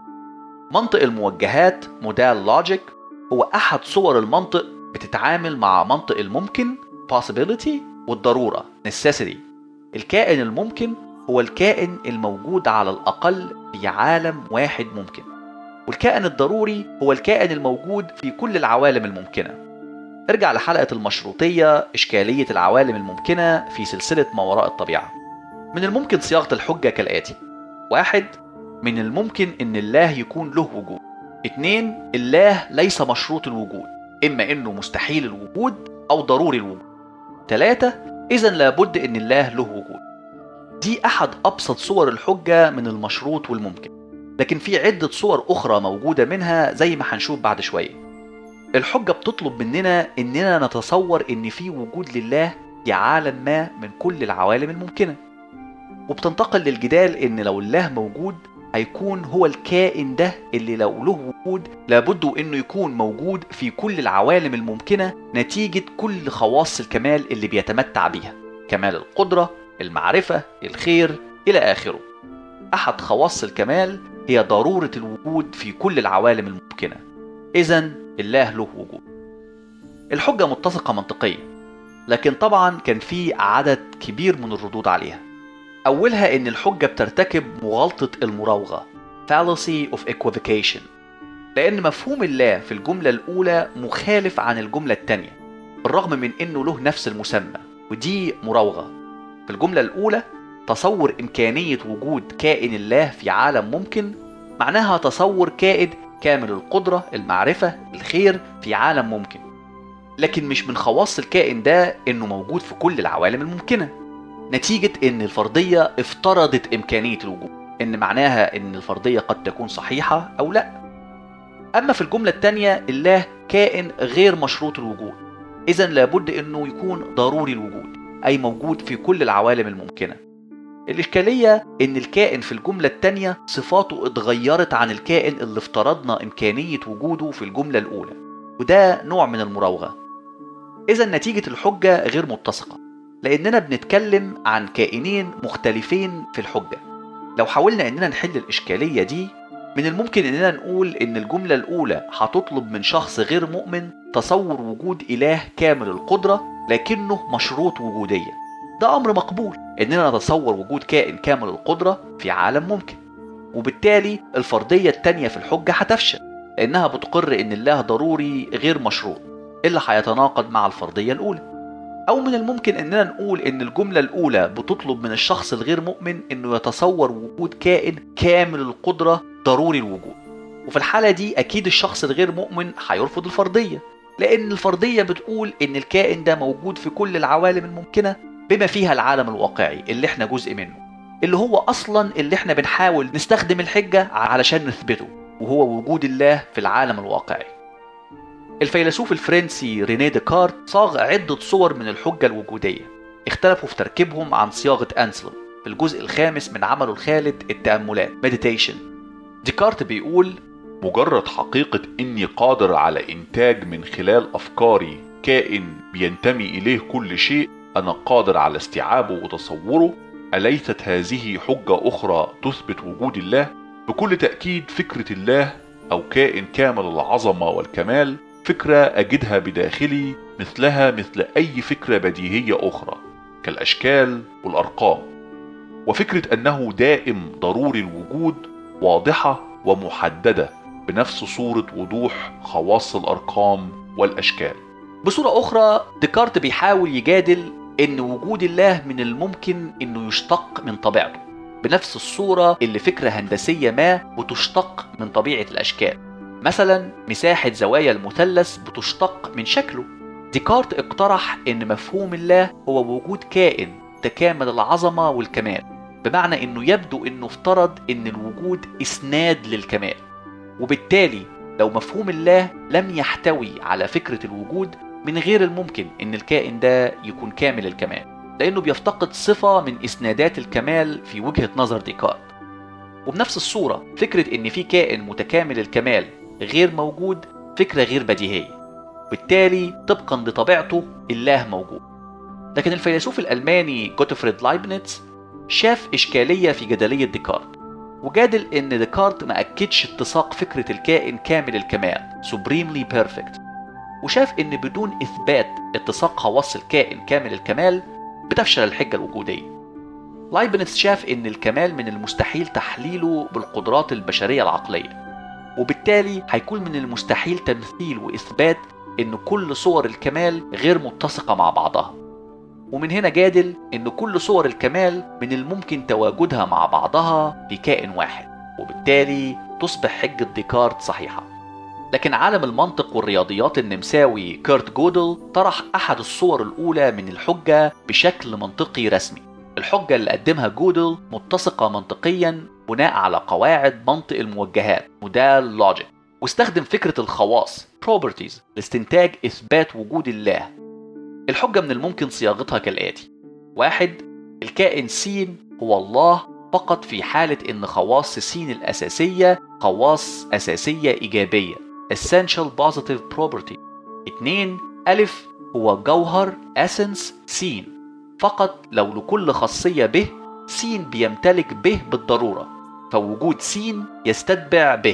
منطق الموجهات مودال logic هو أحد صور المنطق بتتعامل مع منطق الممكن possibility والضرورة necessity الكائن الممكن هو الكائن الموجود على الأقل في عالم واحد ممكن والكائن الضروري هو الكائن الموجود في كل العوالم الممكنة ارجع لحلقة المشروطية إشكالية العوالم الممكنة في سلسلة ما وراء الطبيعة من الممكن صياغة الحجة كالآتي واحد من الممكن إن الله يكون له وجود اتنين الله ليس مشروط الوجود إما إنه مستحيل الوجود أو ضروري الوجود ثلاثة إذا لابد إن الله له وجود. دي أحد أبسط صور الحجة من المشروط والممكن. لكن في عدة صور أخرى موجودة منها زي ما هنشوف بعد شوية. الحجة بتطلب مننا إننا نتصور إن في وجود لله في عالم ما من كل العوالم الممكنة. وبتنتقل للجدال إن لو الله موجود هيكون هو الكائن ده اللي لو له وجود لابد انه يكون موجود في كل العوالم الممكنه نتيجه كل خواص الكمال اللي بيتمتع بيها كمال القدره المعرفه الخير الى اخره احد خواص الكمال هي ضروره الوجود في كل العوالم الممكنه اذا الله له وجود الحجه متسقه منطقيا لكن طبعا كان في عدد كبير من الردود عليها أولها إن الحجة بترتكب مغالطة المراوغة fallacy of equivocation لأن مفهوم الله في الجملة الأولى مخالف عن الجملة الثانية بالرغم من إنه له نفس المسمى ودي مراوغة في الجملة الأولى تصور إمكانية وجود كائن الله في عالم ممكن معناها تصور كائن كامل القدرة المعرفة الخير في عالم ممكن لكن مش من خواص الكائن ده إنه موجود في كل العوالم الممكنة نتيجة إن الفرضية افترضت إمكانية الوجود إن معناها إن الفرضية قد تكون صحيحة أو لا أما في الجملة الثانية الله كائن غير مشروط الوجود إذا لابد إنه يكون ضروري الوجود أي موجود في كل العوالم الممكنة الإشكالية إن الكائن في الجملة التانية صفاته اتغيرت عن الكائن اللي افترضنا إمكانية وجوده في الجملة الأولى وده نوع من المراوغة إذا نتيجة الحجة غير متسقة لأننا بنتكلم عن كائنين مختلفين في الحجة لو حاولنا إننا نحل الإشكالية دي من الممكن إننا نقول إن الجملة الأولى هتطلب من شخص غير مؤمن تصور وجود إله كامل القدرة لكنه مشروط وجوديا ده أمر مقبول إننا نتصور وجود كائن كامل القدرة في عالم ممكن وبالتالي الفرضية التانية في الحجة هتفشل لأنها بتقر إن الله ضروري غير مشروط اللي هيتناقض مع الفرضية الأولى أو من الممكن إننا نقول إن الجملة الأولى بتطلب من الشخص الغير مؤمن إنه يتصور وجود كائن كامل القدرة ضروري الوجود وفي الحالة دي أكيد الشخص الغير مؤمن هيرفض الفرضية لأن الفرضية بتقول إن الكائن ده موجود في كل العوالم الممكنة بما فيها العالم الواقعي اللي احنا جزء منه اللي هو أصلا اللي احنا بنحاول نستخدم الحجة علشان نثبته وهو وجود الله في العالم الواقعي الفيلسوف الفرنسي رينيه ديكارت صاغ عدة صور من الحجة الوجودية اختلفوا في تركيبهم عن صياغة أنسلم في الجزء الخامس من عمله الخالد التأملات Meditation ديكارت بيقول مجرد حقيقة إني قادر على إنتاج من خلال أفكاري كائن بينتمي إليه كل شيء أنا قادر على استيعابه وتصوره أليست هذه حجة أخرى تثبت وجود الله؟ بكل تأكيد فكرة الله أو كائن كامل العظمة والكمال فكرة أجدها بداخلي مثلها مثل أي فكرة بديهية أخرى كالأشكال والأرقام وفكرة أنه دائم ضروري الوجود واضحة ومحددة بنفس صورة وضوح خواص الأرقام والأشكال بصورة أخرى ديكارت بيحاول يجادل إن وجود الله من الممكن إنه يشتق من طبيعته بنفس الصورة اللي فكرة هندسية ما بتشتق من طبيعة الأشكال مثلا مساحة زوايا المثلث بتشتق من شكله ديكارت اقترح ان مفهوم الله هو وجود كائن تكامل العظمة والكمال بمعنى انه يبدو انه افترض ان الوجود اسناد للكمال وبالتالي لو مفهوم الله لم يحتوي على فكرة الوجود من غير الممكن ان الكائن ده يكون كامل الكمال لانه بيفتقد صفة من اسنادات الكمال في وجهة نظر ديكارت وبنفس الصورة فكرة ان في كائن متكامل الكمال غير موجود فكرة غير بديهية بالتالي طبقا لطبيعته الله موجود لكن الفيلسوف الألماني جوتفريد لايبنيتس شاف إشكالية في جدلية ديكارت وجادل إن ديكارت ما أكدش اتساق فكرة الكائن كامل الكمال supremely perfect وشاف إن بدون إثبات اتساق خواص الكائن كامل الكمال بتفشل الحجة الوجودية لايبنيتس شاف إن الكمال من المستحيل تحليله بالقدرات البشرية العقلية وبالتالي هيكون من المستحيل تمثيل وإثبات إن كل صور الكمال غير متسقة مع بعضها ومن هنا جادل إن كل صور الكمال من الممكن تواجدها مع بعضها في كائن واحد وبالتالي تصبح حجة ديكارت صحيحة لكن عالم المنطق والرياضيات النمساوي كيرت جودل طرح أحد الصور الأولى من الحجة بشكل منطقي رسمي الحجة اللي قدمها جودل متسقة منطقيا بناء على قواعد منطق الموجهات مودال لوجيك واستخدم فكرة الخواص properties لاستنتاج إثبات وجود الله الحجة من الممكن صياغتها كالآتي واحد الكائن س هو الله فقط في حالة إن خواص س الأساسية خواص أساسية إيجابية essential positive property اتنين ألف هو جوهر essence س فقط لو لكل خاصية به س بيمتلك به بالضرورة فوجود س يستتبع به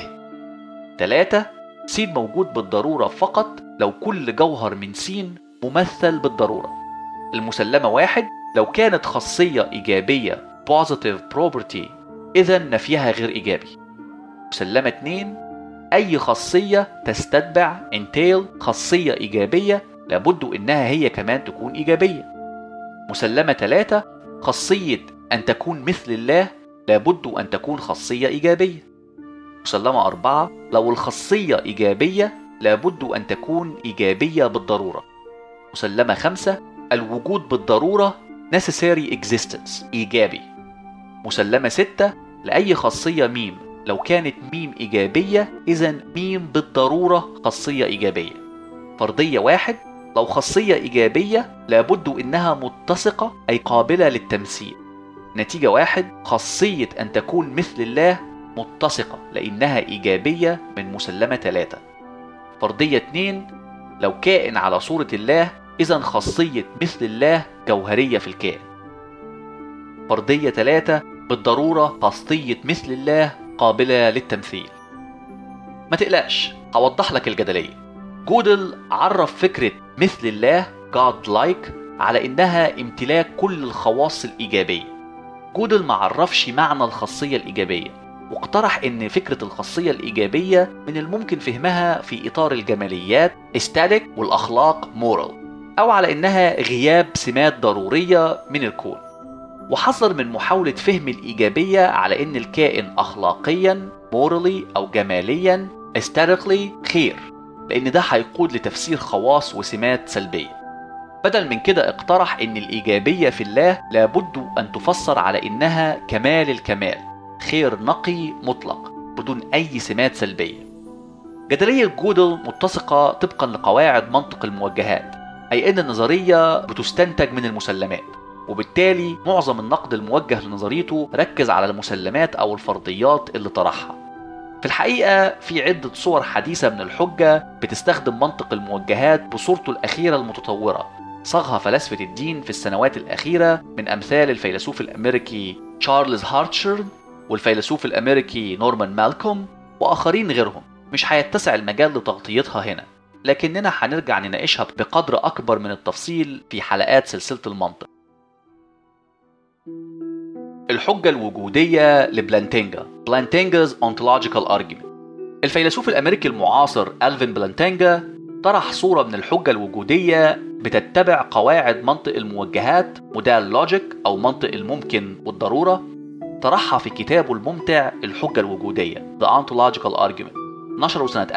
3 س موجود بالضرورة فقط لو كل جوهر من س ممثل بالضرورة المسلمة واحد لو كانت خاصية إيجابية positive property إذا نفيها غير إيجابي مسلمة 2 أي خاصية تستتبع entail خاصية إيجابية لابد إنها هي كمان تكون إيجابية مسلمة 3 خاصية أن تكون مثل الله لابد أن تكون خاصية إيجابية مسلمة أربعة لو الخاصية إيجابية لابد أن تكون إيجابية بالضرورة مسلمة خمسة الوجود بالضرورة necessary existence إيجابي مسلمة ستة لأي خاصية ميم لو كانت ميم إيجابية إذا ميم بالضرورة خاصية إيجابية فرضية واحد لو خاصية إيجابية لابد إنها متسقة أي قابلة للتمثيل نتيجة واحد خاصية أن تكون مثل الله متسقة لأنها إيجابية من مسلمة ثلاثة فرضية اتنين لو كائن على صورة الله إذا خاصية مثل الله جوهرية في الكائن فرضية ثلاثة بالضرورة خاصية مثل الله قابلة للتمثيل ما تقلقش هوضح لك الجدلية جودل عرف فكرة مثل الله God like على إنها امتلاك كل الخواص الإيجابية جودل ما عرفش معنى الخاصية الإيجابية واقترح ان فكرة الخاصية الإيجابية من الممكن فهمها في إطار الجماليات aesthetic والأخلاق moral أو على إنها غياب سمات ضرورية من الكون وحذر من محاولة فهم الإيجابية على إن الكائن أخلاقيا morally أو جماليا aesthetically خير لأن ده هيقود لتفسير خواص وسمات سلبية بدل من كده اقترح ان الايجابية في الله لابد ان تفسر على انها كمال الكمال خير نقي مطلق بدون اي سمات سلبية جدلية جودل متسقة طبقا لقواعد منطق الموجهات اي ان النظرية بتستنتج من المسلمات وبالتالي معظم النقد الموجه لنظريته ركز على المسلمات او الفرضيات اللي طرحها في الحقيقة في عدة صور حديثة من الحجة بتستخدم منطق الموجهات بصورته الأخيرة المتطورة صاغها فلاسفة الدين في السنوات الأخيرة من أمثال الفيلسوف الأمريكي تشارلز هارتشارد والفيلسوف الأمريكي نورمان مالكوم وآخرين غيرهم مش هيتسع المجال لتغطيتها هنا لكننا هنرجع نناقشها بقدر أكبر من التفصيل في حلقات سلسلة المنطق الحجة الوجودية لبلانتينجا بلانتينجا's ontological argument الفيلسوف الأمريكي المعاصر ألفين بلانتينجا طرح صورة من الحجة الوجودية بتتبع قواعد منطق الموجهات مودال لوجيك أو منطق الممكن والضرورة طرحها في كتابه الممتع الحجة الوجودية The Ontological Argument نشره سنة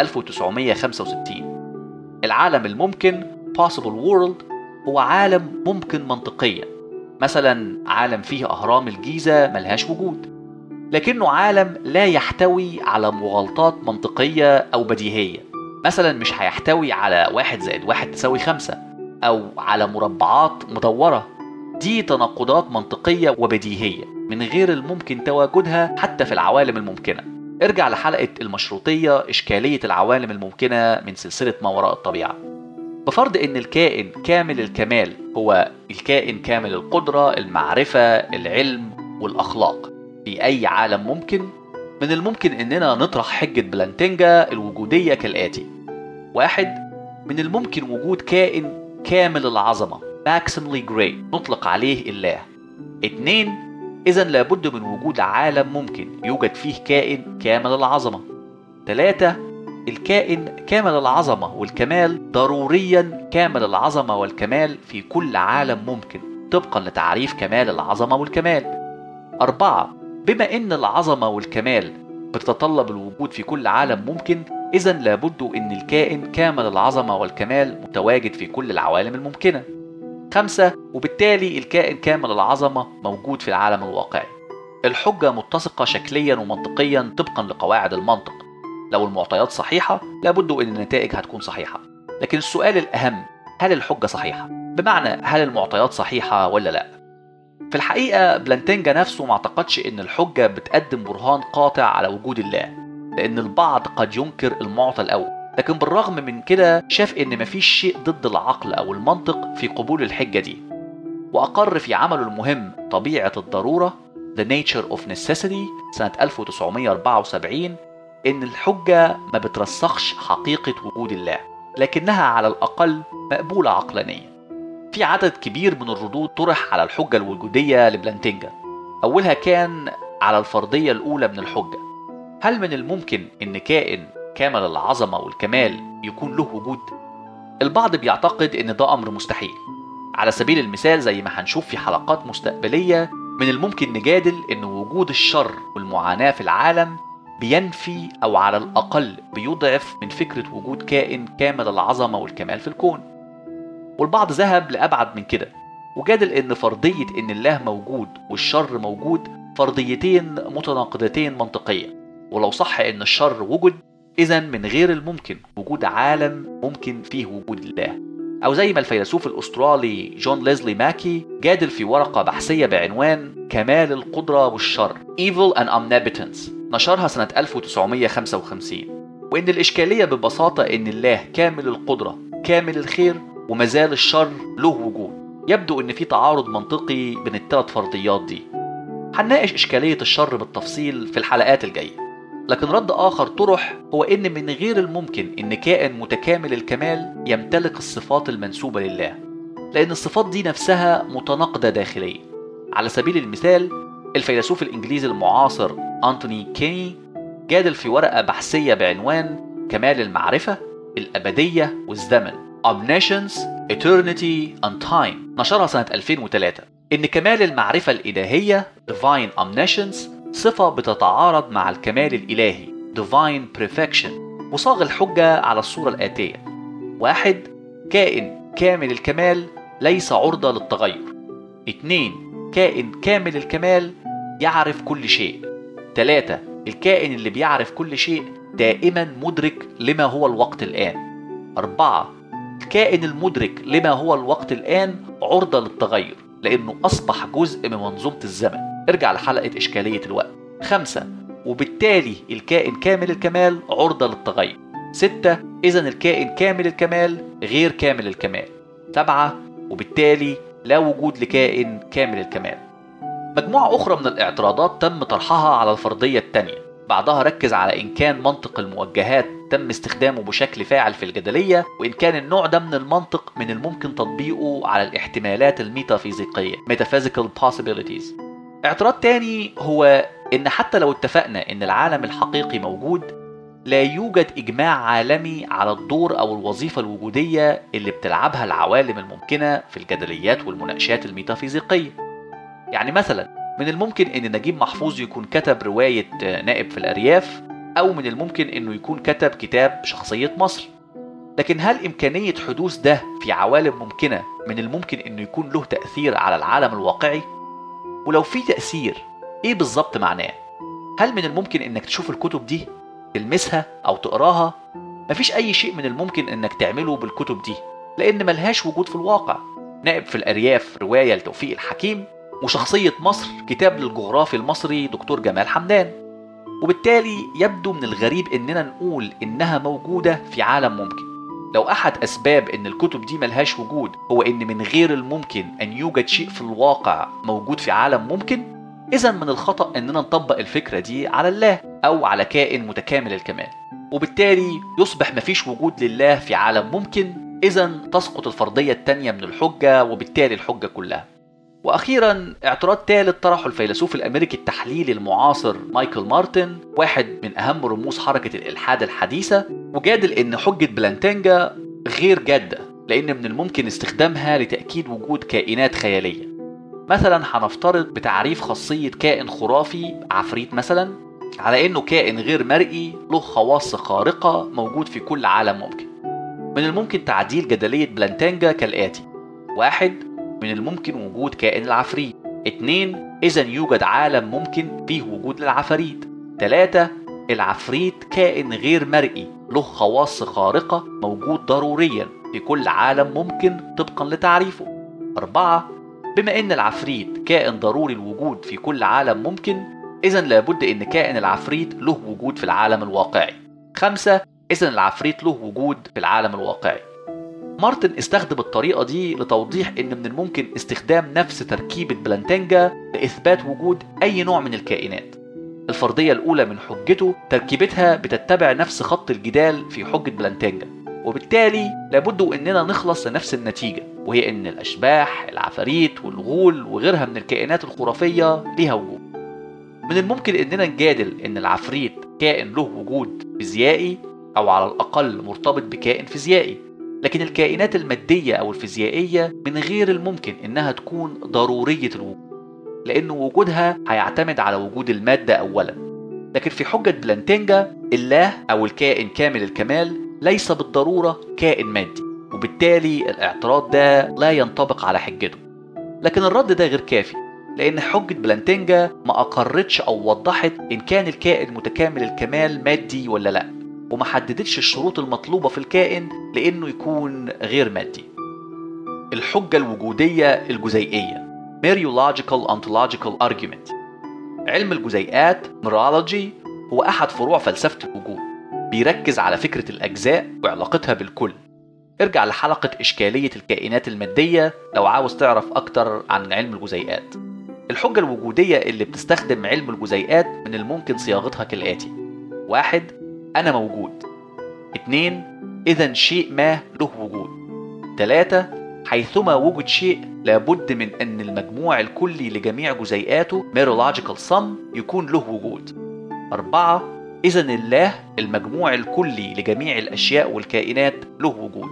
1965 العالم الممكن Possible World هو عالم ممكن منطقيا مثلا عالم فيه أهرام الجيزة ملهاش وجود لكنه عالم لا يحتوي على مغالطات منطقية أو بديهية مثلا مش هيحتوي على واحد زائد واحد تساوي خمسة أو على مربعات مدورة دي تناقضات منطقية وبديهية من غير الممكن تواجدها حتى في العوالم الممكنة ارجع لحلقة المشروطية إشكالية العوالم الممكنة من سلسلة ما وراء الطبيعة بفرض ان الكائن كامل الكمال هو الكائن كامل القدرة المعرفة العلم والأخلاق في أي عالم ممكن من الممكن اننا نطرح حجة بلانتينجا الوجودية كالآتي واحد من الممكن وجود كائن كامل العظمة maximally great نطلق عليه الله اتنين إذا لابد من وجود عالم ممكن يوجد فيه كائن كامل العظمة تلاتة الكائن كامل العظمة والكمال ضروريا كامل العظمة والكمال في كل عالم ممكن طبقا لتعريف كمال العظمة والكمال أربعة بما إن العظمة والكمال بتتطلب الوجود في كل عالم ممكن إذا لابد إن الكائن كامل العظمة والكمال متواجد في كل العوالم الممكنة خمسة وبالتالي الكائن كامل العظمة موجود في العالم الواقعي الحجة متسقة شكليا ومنطقيا طبقا لقواعد المنطق لو المعطيات صحيحة لابد أن النتائج هتكون صحيحة لكن السؤال الأهم هل الحجة صحيحة؟ بمعنى هل المعطيات صحيحة ولا لا؟ في الحقيقة بلانتينجا نفسه ما اعتقدش أن الحجة بتقدم برهان قاطع على وجود الله لأن البعض قد ينكر المعطى الأول لكن بالرغم من كده شاف أن مفيش شيء ضد العقل أو المنطق في قبول الحجة دي وأقر في عمله المهم طبيعة الضرورة The Nature of Necessity سنة 1974 إن الحجة ما بترسخش حقيقة وجود الله لكنها على الأقل مقبولة عقلانيا في عدد كبير من الردود طرح على الحجة الوجودية لبلانتينجا أولها كان على الفرضية الأولى من الحجة هل من الممكن إن كائن كامل العظمة والكمال يكون له وجود؟ البعض بيعتقد إن ده أمر مستحيل على سبيل المثال زي ما هنشوف في حلقات مستقبلية من الممكن نجادل إن وجود الشر والمعاناة في العالم بينفي أو على الأقل بيضعف من فكرة وجود كائن كامل العظمة والكمال في الكون والبعض ذهب لأبعد من كده وجادل إن فرضية إن الله موجود والشر موجود فرضيتين متناقضتين منطقيا ولو صح إن الشر وجد إذا من غير الممكن وجود عالم ممكن فيه وجود الله أو زي ما الفيلسوف الأسترالي جون ليزلي ماكي جادل في ورقة بحثية بعنوان كمال القدرة والشر Evil and Omnipotence نشرها سنة 1955 وإن الإشكالية ببساطة إن الله كامل القدرة كامل الخير ومازال الشر له وجود يبدو إن في تعارض منطقي بين الثلاث فرضيات دي هنناقش إشكالية الشر بالتفصيل في الحلقات الجاية لكن رد آخر طرح هو إن من غير الممكن إن كائن متكامل الكمال يمتلك الصفات المنسوبة لله لأن الصفات دي نفسها متناقضة داخليا على سبيل المثال الفيلسوف الإنجليزي المعاصر أنتوني كيني جادل في ورقة بحثية بعنوان كمال المعرفة الأبدية والزمن Omniscience, Eternity and Time نشرها سنة 2003 إن كمال المعرفة الإلهية Divine Omniscience صفة بتتعارض مع الكمال الإلهي Divine Perfection وصاغ الحجة على الصورة الآتية واحد كائن كامل الكمال ليس عرضة للتغير اتنين كائن كامل الكمال يعرف كل شيء تلاتة الكائن اللي بيعرف كل شيء دائما مدرك لما هو الوقت الآن أربعة الكائن المدرك لما هو الوقت الآن عرضة للتغير لأنه أصبح جزء من منظومة الزمن ارجع لحلقة إشكالية الوقت خمسة وبالتالي الكائن كامل الكمال عرضة للتغير ستة إذا الكائن كامل الكمال غير كامل الكمال سبعة وبالتالي لا وجود لكائن كامل الكمال مجموعة أخرى من الاعتراضات تم طرحها على الفرضية الثانية بعدها ركز على إن كان منطق الموجهات تم استخدامه بشكل فاعل في الجدلية وإن كان النوع ده من المنطق من الممكن تطبيقه على الاحتمالات الميتافيزيقية Metaphysical Possibilities اعتراض تاني هو إن حتى لو اتفقنا إن العالم الحقيقي موجود لا يوجد إجماع عالمي على الدور أو الوظيفة الوجودية اللي بتلعبها العوالم الممكنة في الجدليات والمناقشات الميتافيزيقية يعني مثلا من الممكن ان نجيب محفوظ يكون كتب رواية نائب في الأرياف أو من الممكن انه يكون كتب كتاب شخصية مصر لكن هل إمكانية حدوث ده في عوالم ممكنة من الممكن انه يكون له تأثير على العالم الواقعي؟ ولو في تأثير ايه بالظبط معناه؟ هل من الممكن انك تشوف الكتب دي تلمسها أو تقراها؟ مفيش أي شيء من الممكن انك تعمله بالكتب دي لأن ملهاش وجود في الواقع نائب في الأرياف رواية لتوفيق الحكيم وشخصية مصر كتاب للجغرافي المصري دكتور جمال حمدان وبالتالي يبدو من الغريب اننا نقول انها موجودة في عالم ممكن لو احد اسباب ان الكتب دي ملهاش وجود هو ان من غير الممكن ان يوجد شيء في الواقع موجود في عالم ممكن اذا من الخطأ اننا نطبق الفكرة دي على الله او على كائن متكامل الكمال وبالتالي يصبح مفيش وجود لله في عالم ممكن اذا تسقط الفرضية التانية من الحجة وبالتالي الحجة كلها واخيرا اعتراض ثالث طرحه الفيلسوف الامريكي التحليلي المعاصر مايكل مارتن واحد من اهم رموز حركه الالحاد الحديثه وجادل ان حجه بلانتنجا غير جاده لان من الممكن استخدامها لتاكيد وجود كائنات خياليه مثلا هنفترض بتعريف خاصيه كائن خرافي عفريت مثلا على انه كائن غير مرئي له خواص خارقه موجود في كل عالم ممكن من الممكن تعديل جدليه بلانتنجا كالاتي واحد من الممكن وجود كائن العفريت اتنين إذا يوجد عالم ممكن فيه وجود للعفاريت تلاتة العفريت كائن غير مرئي له خواص خارقة موجود ضروريا في كل عالم ممكن طبقا لتعريفه أربعة بما إن العفريت كائن ضروري الوجود في كل عالم ممكن إذا لابد إن كائن العفريت له وجود في العالم الواقعي خمسة إذا العفريت له وجود في العالم الواقعي مارتن استخدم الطريقة دي لتوضيح إن من الممكن استخدام نفس تركيبة بلانتنجا لإثبات وجود أي نوع من الكائنات. الفرضية الأولى من حجته تركيبتها بتتبع نفس خط الجدال في حجة بلانتنجا، وبالتالي لابد إننا نخلص لنفس النتيجة وهي إن الأشباح، العفاريت والغول وغيرها من الكائنات الخرافية ليها وجود. من الممكن إننا نجادل إن العفريت كائن له وجود فيزيائي أو على الأقل مرتبط بكائن فيزيائي لكن الكائنات المادية أو الفيزيائية من غير الممكن إنها تكون ضرورية الوجود لأن وجودها هيعتمد على وجود المادة أولا لكن في حجة بلانتنجا الله أو الكائن كامل الكمال ليس بالضرورة كائن مادي وبالتالي الاعتراض ده لا ينطبق على حجته لكن الرد ده غير كافي لأن حجة بلانتنجا ما أقرتش أو وضحت إن كان الكائن متكامل الكمال مادي ولا لأ وما حددتش الشروط المطلوبة في الكائن لأنه يكون غير مادي الحجة الوجودية الجزيئية Mereological Ontological Argument علم الجزيئات ميرولوجي هو أحد فروع فلسفة الوجود بيركز على فكرة الأجزاء وعلاقتها بالكل ارجع لحلقة إشكالية الكائنات المادية لو عاوز تعرف أكتر عن علم الجزيئات الحجة الوجودية اللي بتستخدم علم الجزيئات من الممكن صياغتها كالآتي واحد أنا موجود اتنين إذا شيء ما له وجود تلاتة حيثما وجد شيء لابد من أن المجموع الكلي لجميع جزيئاته ميرولوجيكال سم يكون له وجود أربعة إذا الله المجموع الكلي لجميع الأشياء والكائنات له وجود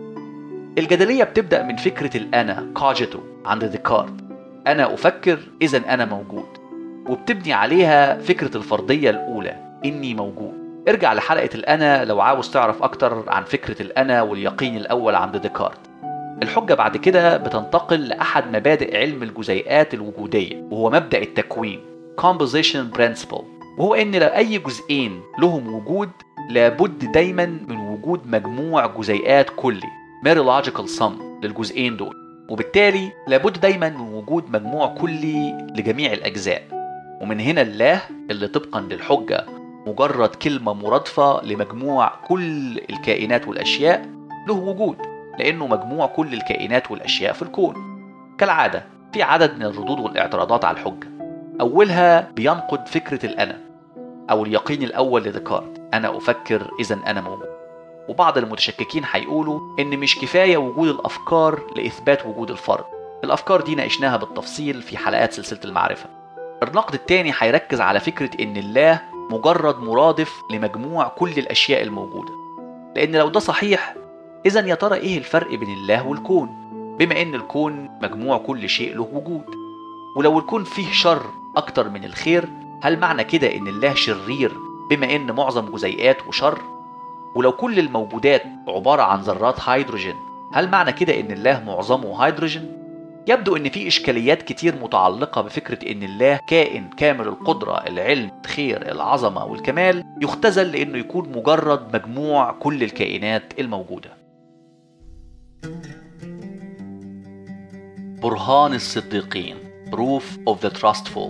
الجدلية بتبدأ من فكرة الأنا كاجيتو عند ديكارت أنا أفكر إذا أنا موجود وبتبني عليها فكرة الفرضية الأولى إني موجود ارجع لحلقة الأنا لو عاوز تعرف أكتر عن فكرة الأنا واليقين الأول عند ديكارت الحجة بعد كده بتنتقل لأحد مبادئ علم الجزيئات الوجودية وهو مبدأ التكوين Composition Principle وهو إن لو أي جزئين لهم وجود لابد دايما من وجود مجموع جزيئات كلي Mereological Sum للجزئين دول وبالتالي لابد دايما من وجود مجموع كلي لجميع الأجزاء ومن هنا الله اللي طبقا للحجة مجرد كلمة مرادفة لمجموع كل الكائنات والأشياء له وجود لأنه مجموع كل الكائنات والأشياء في الكون كالعادة في عدد من الردود والاعتراضات على الحجة أولها بينقد فكرة الأنا أو اليقين الأول لديكارت أنا أفكر إذا أنا موجود وبعض المتشككين هيقولوا إن مش كفاية وجود الأفكار لإثبات وجود الفرد الأفكار دي ناقشناها بالتفصيل في حلقات سلسلة المعرفة النقد التاني هيركز على فكرة إن الله مجرد مرادف لمجموع كل الأشياء الموجودة لأن لو ده صحيح إذا يا ترى إيه الفرق بين الله والكون بما إن الكون مجموع كل شيء له وجود ولو الكون فيه شر أكتر من الخير هل معنى كده إن الله شرير بما إن معظم جزيئاته شر ولو كل الموجودات عبارة عن ذرات هيدروجين هل معنى كده إن الله معظمه هيدروجين؟ يبدو ان في اشكاليات كتير متعلقه بفكره ان الله كائن كامل القدره العلم الخير العظمه والكمال يختزل لانه يكون مجرد مجموع كل الكائنات الموجوده برهان الصديقين Proof of the Trustful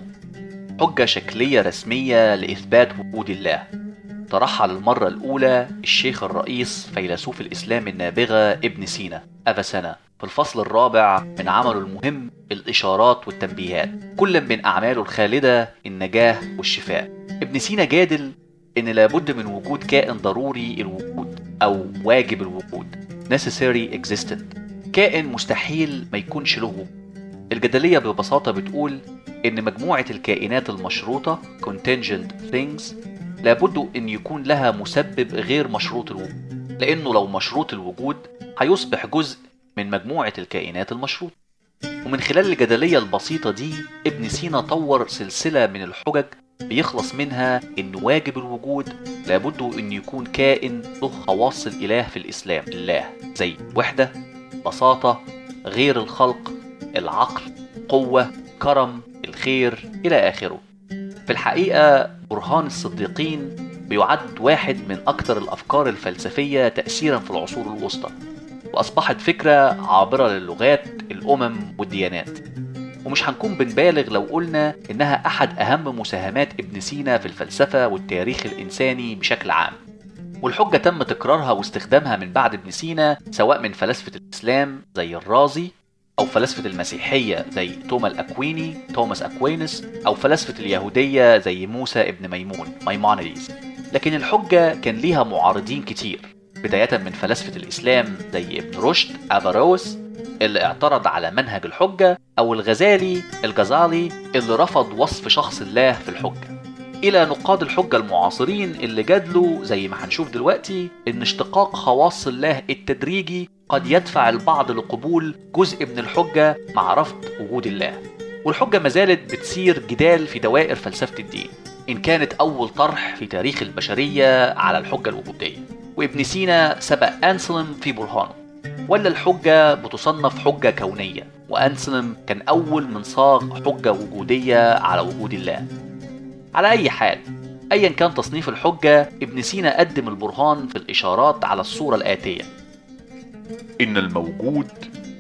حجة شكلية رسمية لإثبات وجود الله ترحل المرة الأولى الشيخ الرئيس فيلسوف الإسلام النابغة ابن سينا أفسنا في الفصل الرابع من عمله المهم الإشارات والتنبيهات كل من أعماله الخالدة النجاة والشفاء ابن سينا جادل إن لابد من وجود كائن ضروري الوجود أو واجب الوجود necessary existent كائن مستحيل ما يكونش له وجود الجدلية ببساطة بتقول إن مجموعة الكائنات المشروطة contingent things لابد أن يكون لها مسبب غير مشروط الوجود لأنه لو مشروط الوجود هيصبح جزء من مجموعة الكائنات المشروطة ومن خلال الجدلية البسيطة دي ابن سينا طور سلسلة من الحجج بيخلص منها إن واجب الوجود لابد أن يكون كائن له خواص الإله في الإسلام الله زي وحدة بساطة غير الخلق العقل قوة كرم الخير إلى آخره في الحقيقة برهان الصديقين بيعد واحد من أكثر الأفكار الفلسفية تأثيرا في العصور الوسطى وأصبحت فكرة عابرة للغات الأمم والديانات ومش هنكون بنبالغ لو قلنا إنها أحد أهم مساهمات ابن سينا في الفلسفة والتاريخ الإنساني بشكل عام والحجة تم تكرارها واستخدامها من بعد ابن سينا سواء من فلاسفة الإسلام زي الرازي أو فلاسفة المسيحية زي توما الأكويني توماس أكوينس أو فلاسفة اليهودية زي موسى ابن ميمون مايمونيديز لكن الحجة كان ليها معارضين كتير بداية من فلاسفة الإسلام زي ابن رشد أفاروس اللي اعترض على منهج الحجة أو الغزالي الجزالي اللي رفض وصف شخص الله في الحجة إلى نقاد الحجة المعاصرين اللي جادلوا زي ما هنشوف دلوقتي إن اشتقاق خواص الله التدريجي قد يدفع البعض لقبول جزء من الحجة مع رفض وجود الله والحجة ما زالت بتسير جدال في دوائر فلسفة الدين إن كانت أول طرح في تاريخ البشرية على الحجة الوجودية وابن سينا سبق أنسلم في برهانه ولا الحجة بتصنف حجة كونية وأنسلم كان أول من صاغ حجة وجودية على وجود الله على أي حال أيا كان تصنيف الحجة ابن سينا قدم البرهان في الإشارات على الصورة الآتية إن الموجود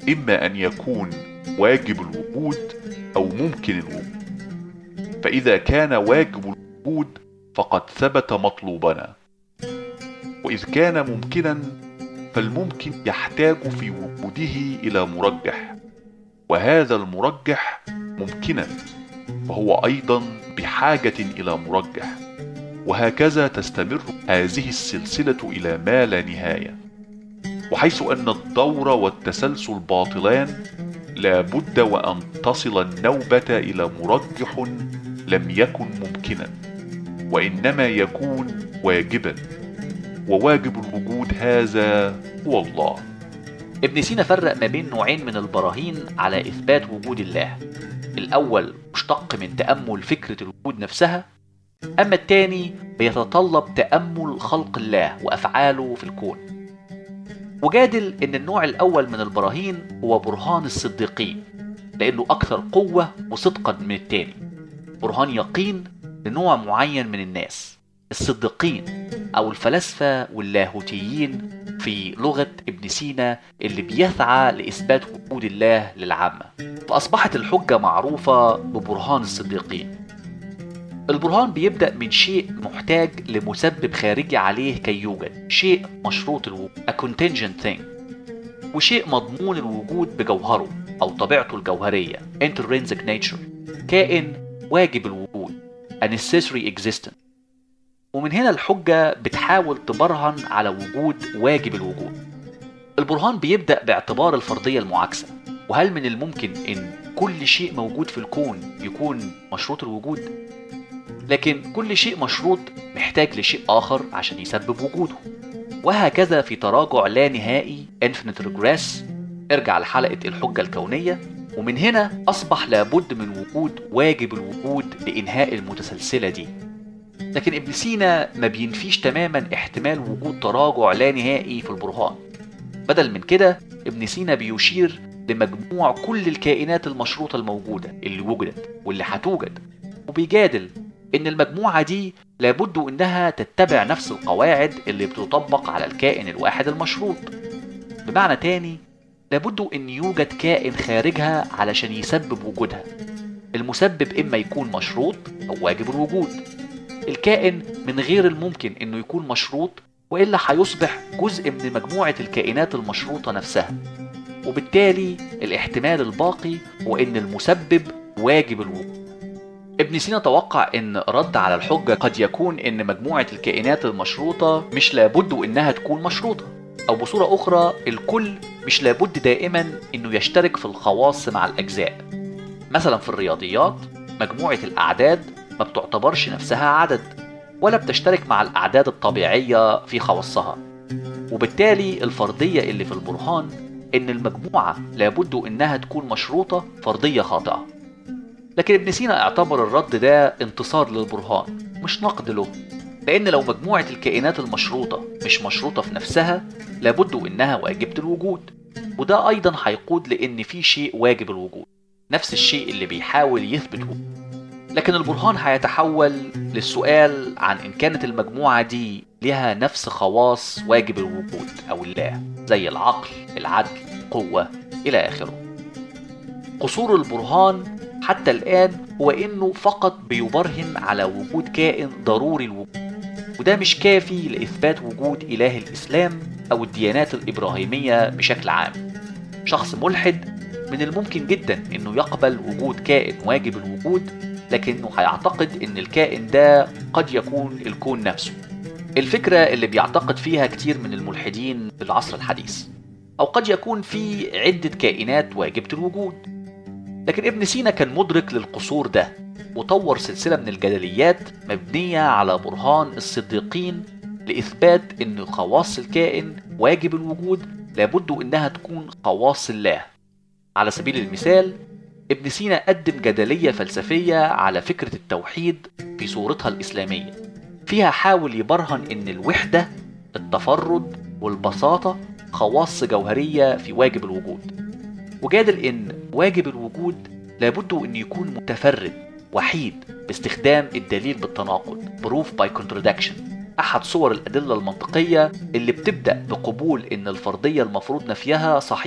إما أن يكون واجب الوجود أو ممكن الوجود فإذا كان واجب الوجود فقد ثبت مطلوبنا وإذ كان ممكنا فالممكن يحتاج في وجوده إلى مرجح وهذا المرجح ممكنا فهو أيضا بحاجة إلى مرجح وهكذا تستمر هذه السلسلة إلى ما لا نهاية وحيث أن الدور والتسلسل باطلان لا بد وأن تصل النوبة إلى مرجح لم يكن ممكنا وإنما يكون واجبا وواجب الوجود هذا هو الله ابن سينا فرق ما بين نوعين من البراهين على إثبات وجود الله الأول مشتق من تأمل فكرة الوجود نفسها أما الثاني بيتطلب تأمل خلق الله وأفعاله في الكون وجادل إن النوع الأول من البراهين هو برهان الصديقين لأنه أكثر قوة وصدقا من الثاني برهان يقين لنوع معين من الناس الصديقين أو الفلاسفة واللاهوتيين في لغة ابن سينا اللي بيسعى لإثبات وجود الله للعامة فأصبحت الحجة معروفة ببرهان الصديقين البرهان بيبدأ من شيء محتاج لمسبب خارجي عليه كي يوجد شيء مشروط الوجود a contingent thing وشيء مضمون الوجود بجوهره أو طبيعته الجوهرية intrinsic nature كائن واجب الوجود a necessary existence ومن هنا الحجة بتحاول تبرهن على وجود واجب الوجود البرهان بيبدأ باعتبار الفرضية المعاكسة وهل من الممكن إن كل شيء موجود في الكون يكون مشروط الوجود؟ لكن كل شيء مشروط محتاج لشيء آخر عشان يسبب وجوده وهكذا في تراجع لا نهائي infinite regress ارجع لحلقة الحجة الكونية ومن هنا أصبح لابد من وجود واجب الوجود لإنهاء المتسلسلة دي لكن ابن سينا ما بينفيش تماما احتمال وجود تراجع لا نهائي في البرهان بدل من كده ابن سينا بيشير لمجموع كل الكائنات المشروطة الموجودة اللي وجدت واللي هتوجد وبيجادل إن المجموعة دي لابد إنها تتبع نفس القواعد اللي بتطبق على الكائن الواحد المشروط بمعنى تاني لابد إن يوجد كائن خارجها علشان يسبب وجودها المسبب إما يكون مشروط أو واجب الوجود الكائن من غير الممكن إنه يكون مشروط وإلا هيصبح جزء من مجموعة الكائنات المشروطة نفسها وبالتالي الاحتمال الباقي هو إن المسبب واجب الوجود ابن سينا توقع ان رد على الحجة قد يكون ان مجموعة الكائنات المشروطة مش لابد انها تكون مشروطة او بصورة اخرى الكل مش لابد دائما انه يشترك في الخواص مع الاجزاء مثلا في الرياضيات مجموعة الاعداد ما بتعتبرش نفسها عدد ولا بتشترك مع الاعداد الطبيعية في خواصها وبالتالي الفرضية اللي في البرهان ان المجموعة لابد انها تكون مشروطة فرضية خاطئة لكن ابن سينا اعتبر الرد ده انتصار للبرهان مش نقد له لأن لو مجموعة الكائنات المشروطة مش مشروطة في نفسها لابد إنها واجبة الوجود وده أيضا هيقود لأن في شيء واجب الوجود نفس الشيء اللي بيحاول يثبت وجوده لكن البرهان هيتحول للسؤال عن إن كانت المجموعة دي لها نفس خواص واجب الوجود أو الله زي العقل العدل القوة إلى آخره قصور البرهان حتى الآن هو إنه فقط بيبرهن على وجود كائن ضروري الوجود وده مش كافي لإثبات وجود إله الإسلام أو الديانات الإبراهيمية بشكل عام شخص ملحد من الممكن جدا إنه يقبل وجود كائن واجب الوجود لكنه هيعتقد إن الكائن ده قد يكون الكون نفسه الفكرة اللي بيعتقد فيها كتير من الملحدين في العصر الحديث أو قد يكون في عدة كائنات واجبة الوجود لكن ابن سينا كان مدرك للقصور ده وطور سلسلة من الجدليات مبنية على برهان الصديقين لإثبات أن خواص الكائن واجب الوجود لابد أنها تكون خواص الله على سبيل المثال ابن سينا قدم جدلية فلسفية على فكرة التوحيد في صورتها الإسلامية فيها حاول يبرهن أن الوحدة التفرد والبساطة خواص جوهرية في واجب الوجود وجادل ان واجب الوجود لابد ان يكون متفرد وحيد باستخدام الدليل بالتناقض proof by contradiction احد صور الادله المنطقيه اللي بتبدا بقبول ان الفرضيه المفروض نفيها صحيحه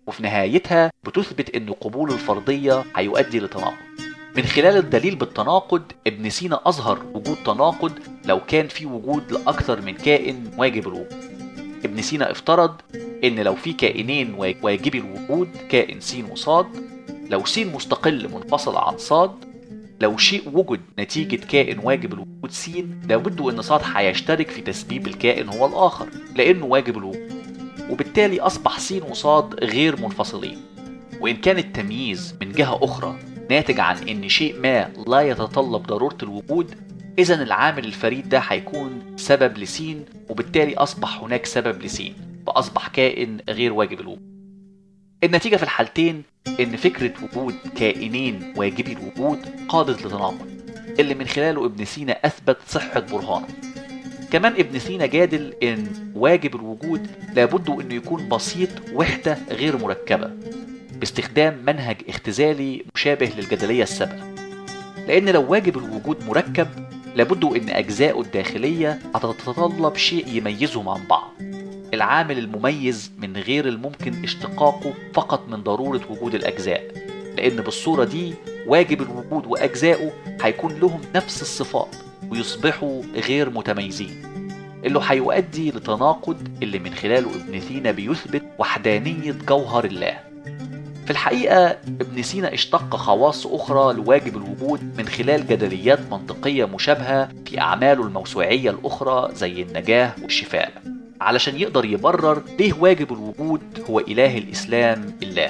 وفي نهايتها بتثبت ان قبول الفرضية هيؤدي لتناقض من خلال الدليل بالتناقض ابن سينا أظهر وجود تناقض لو كان في وجود لأكثر من كائن واجب الوجود ابن سينا افترض ان لو في كائنين واجبي الوجود كائن س وصاد لو س مستقل منفصل عن صاد لو شيء وجد نتيجة كائن واجب الوجود س لابد ان صاد هيشترك في تسبيب الكائن هو الآخر لأنه واجب الوجود وبالتالي أصبح س وصاد غير منفصلين وإن كان التمييز من جهة أخرى ناتج عن إن شيء ما لا يتطلب ضرورة الوجود إذا العامل الفريد ده هيكون سبب لسين وبالتالي أصبح هناك سبب لسين فأصبح كائن غير واجب الوجود النتيجة في الحالتين إن فكرة وجود كائنين واجبي الوجود قادت لتناقض اللي من خلاله ابن سينا أثبت صحة برهانه كمان ابن سينا جادل إن واجب الوجود لابد إنه يكون بسيط وحدة غير مركبة باستخدام منهج اختزالي مشابه للجدلية السابقة لأن لو واجب الوجود مركب لابد إن أجزائه الداخلية هتتطلب شيء يميزهم عن بعض العامل المميز من غير الممكن اشتقاقه فقط من ضرورة وجود الأجزاء لأن بالصورة دي واجب الوجود وأجزائه هيكون لهم نفس الصفات ويصبحوا غير متميزين اللي هيؤدي لتناقض اللي من خلاله ابن سينا بيثبت وحدانية جوهر الله في الحقيقة ابن سينا اشتق خواص أخرى لواجب الوجود من خلال جدليات منطقية مشابهة في أعماله الموسوعية الأخرى زي النجاة والشفاء علشان يقدر يبرر ليه واجب الوجود هو إله الإسلام الله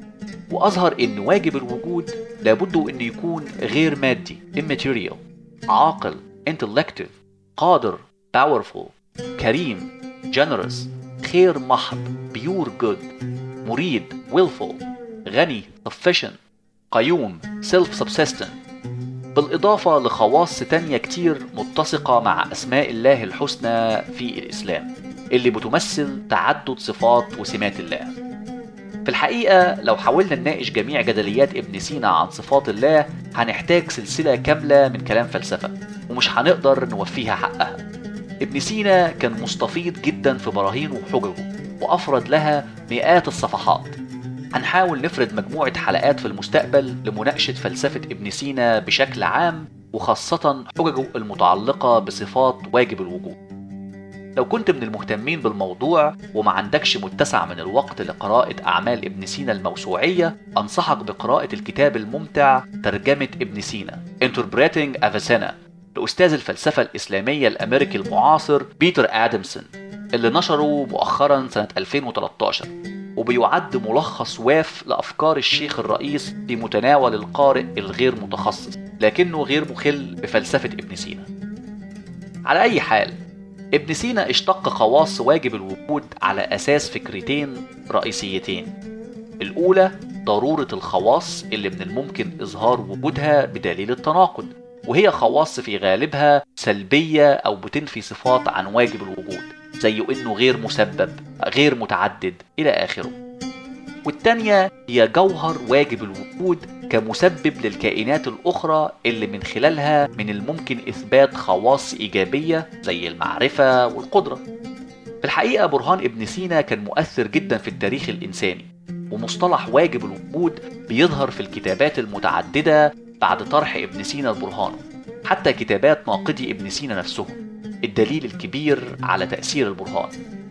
وأظهر إن واجب الوجود لابد إنه يكون غير مادي immaterial عاقل intellective قادر powerful كريم generous خير محض pure good مريد willful غني sufficient قيوم self subsistent بالإضافة لخواص تانية كتير متسقة مع أسماء الله الحسنى في الإسلام اللي بتمثل تعدد صفات وسمات الله في الحقيقة لو حاولنا نناقش جميع جدليات ابن سينا عن صفات الله هنحتاج سلسلة كاملة من كلام فلسفة ومش هنقدر نوفيها حقها ابن سينا كان مستفيض جدا في براهينه وحججه وأفرد لها مئات الصفحات هنحاول نفرد مجموعة حلقات في المستقبل لمناقشة فلسفة ابن سينا بشكل عام وخاصة حججه المتعلقة بصفات واجب الوجود لو كنت من المهتمين بالموضوع وما عندكش متسع من الوقت لقراءة أعمال ابن سينا الموسوعية أنصحك بقراءة الكتاب الممتع ترجمة ابن سينا Interpreting Avicenna لأستاذ الفلسفة الإسلامية الأمريكي المعاصر بيتر آدمسون اللي نشره مؤخرا سنة 2013 وبيعد ملخص واف لأفكار الشيخ الرئيس في متناول القارئ الغير متخصص لكنه غير مخل بفلسفة ابن سينا على أي حال ابن سينا اشتق خواص واجب الوجود على أساس فكرتين رئيسيتين الأولى ضرورة الخواص اللي من الممكن إظهار وجودها بدليل التناقض وهي خواص في غالبها سلبية أو بتنفي صفات عن واجب الوجود زي إنه غير مسبب غير متعدد إلى آخره والتانية هي جوهر واجب الوجود كمسبب للكائنات الأخرى اللي من خلالها من الممكن إثبات خواص إيجابية زي المعرفة والقدرة في الحقيقة برهان ابن سينا كان مؤثر جدا في التاريخ الإنساني ومصطلح واجب الوجود بيظهر في الكتابات المتعددة بعد طرح ابن سينا البرهان حتى كتابات ناقدي ابن سينا نفسهم الدليل الكبير على تأثير البرهان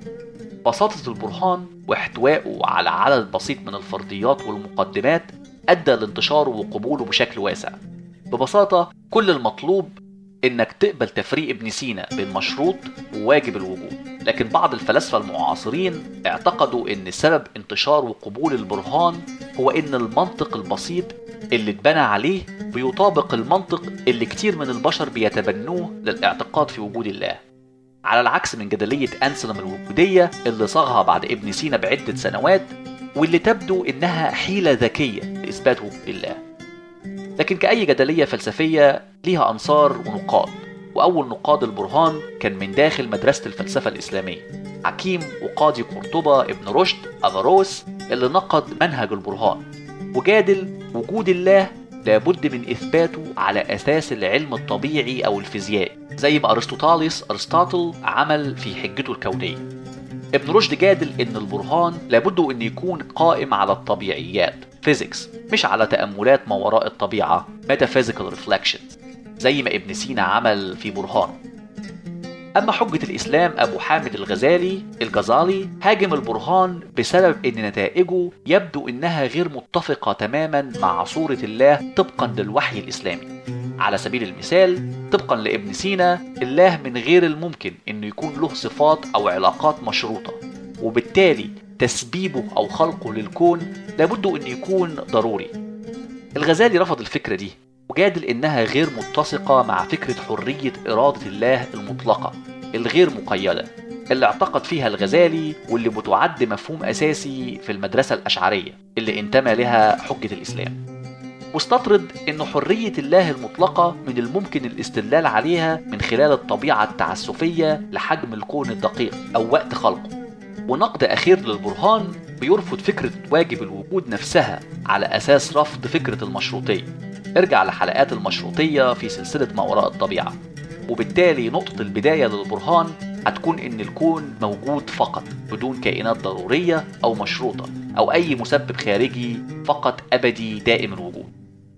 بساطة البرهان واحتوائه على عدد بسيط من الفرضيات والمقدمات أدى لانتشاره وقبوله بشكل واسع ببساطة كل المطلوب إنك تقبل تفريق ابن سينا بين مشروط وواجب الوجود لكن بعض الفلاسفة المعاصرين اعتقدوا إن سبب انتشار وقبول البرهان هو إن المنطق البسيط اللي اتبنى عليه بيطابق المنطق اللي كتير من البشر بيتبنوه للاعتقاد في وجود الله على العكس من جدلية أنسلم الوجودية اللي صاغها بعد ابن سينا بعدة سنوات واللي تبدو إنها حيلة ذكية لإثبات وجود الله لكن كأي جدلية فلسفية ليها أنصار ونقاد وأول نقاد البرهان كان من داخل مدرسة الفلسفة الإسلامية حكيم وقاضي قرطبة ابن رشد أفاروس اللي نقد منهج البرهان وجادل وجود الله لابد من إثباته على أساس العلم الطبيعي أو الفيزيائي زي ما أرسطوطاليس أرسطاطل عمل في حجته الكونية ابن رشد جادل ان البرهان لابد ان يكون قائم على الطبيعيات فيزيكس مش على تأملات ما وراء الطبيعة metaphysical reflections زي ما ابن سينا عمل في برهان أما حجة الإسلام أبو حامد الغزالي الجزالي هاجم البرهان بسبب أن نتائجه يبدو أنها غير متفقة تماما مع صورة الله طبقا للوحي الإسلامي على سبيل المثال طبقا لابن سينا الله من غير الممكن أنه يكون له صفات أو علاقات مشروطة وبالتالي تسبيبه أو خلقه للكون لابد أن يكون ضروري الغزالي رفض الفكرة دي وجادل إنها غير متسقة مع فكرة حرية إرادة الله المطلقة الغير مقيدة اللي اعتقد فيها الغزالي واللي بتعد مفهوم أساسي في المدرسة الأشعرية اللي انتمى لها حجة الإسلام واستطرد أن حرية الله المطلقة من الممكن الاستدلال عليها من خلال الطبيعة التعسفية لحجم الكون الدقيق أو وقت خلقه ونقد أخير للبرهان بيرفض فكرة واجب الوجود نفسها على أساس رفض فكرة المشروطية ارجع لحلقات المشروطية في سلسلة ما وراء الطبيعة وبالتالي نقطة البداية للبرهان هتكون إن الكون موجود فقط بدون كائنات ضرورية أو مشروطة أو أي مسبب خارجي فقط أبدي دائم الوجود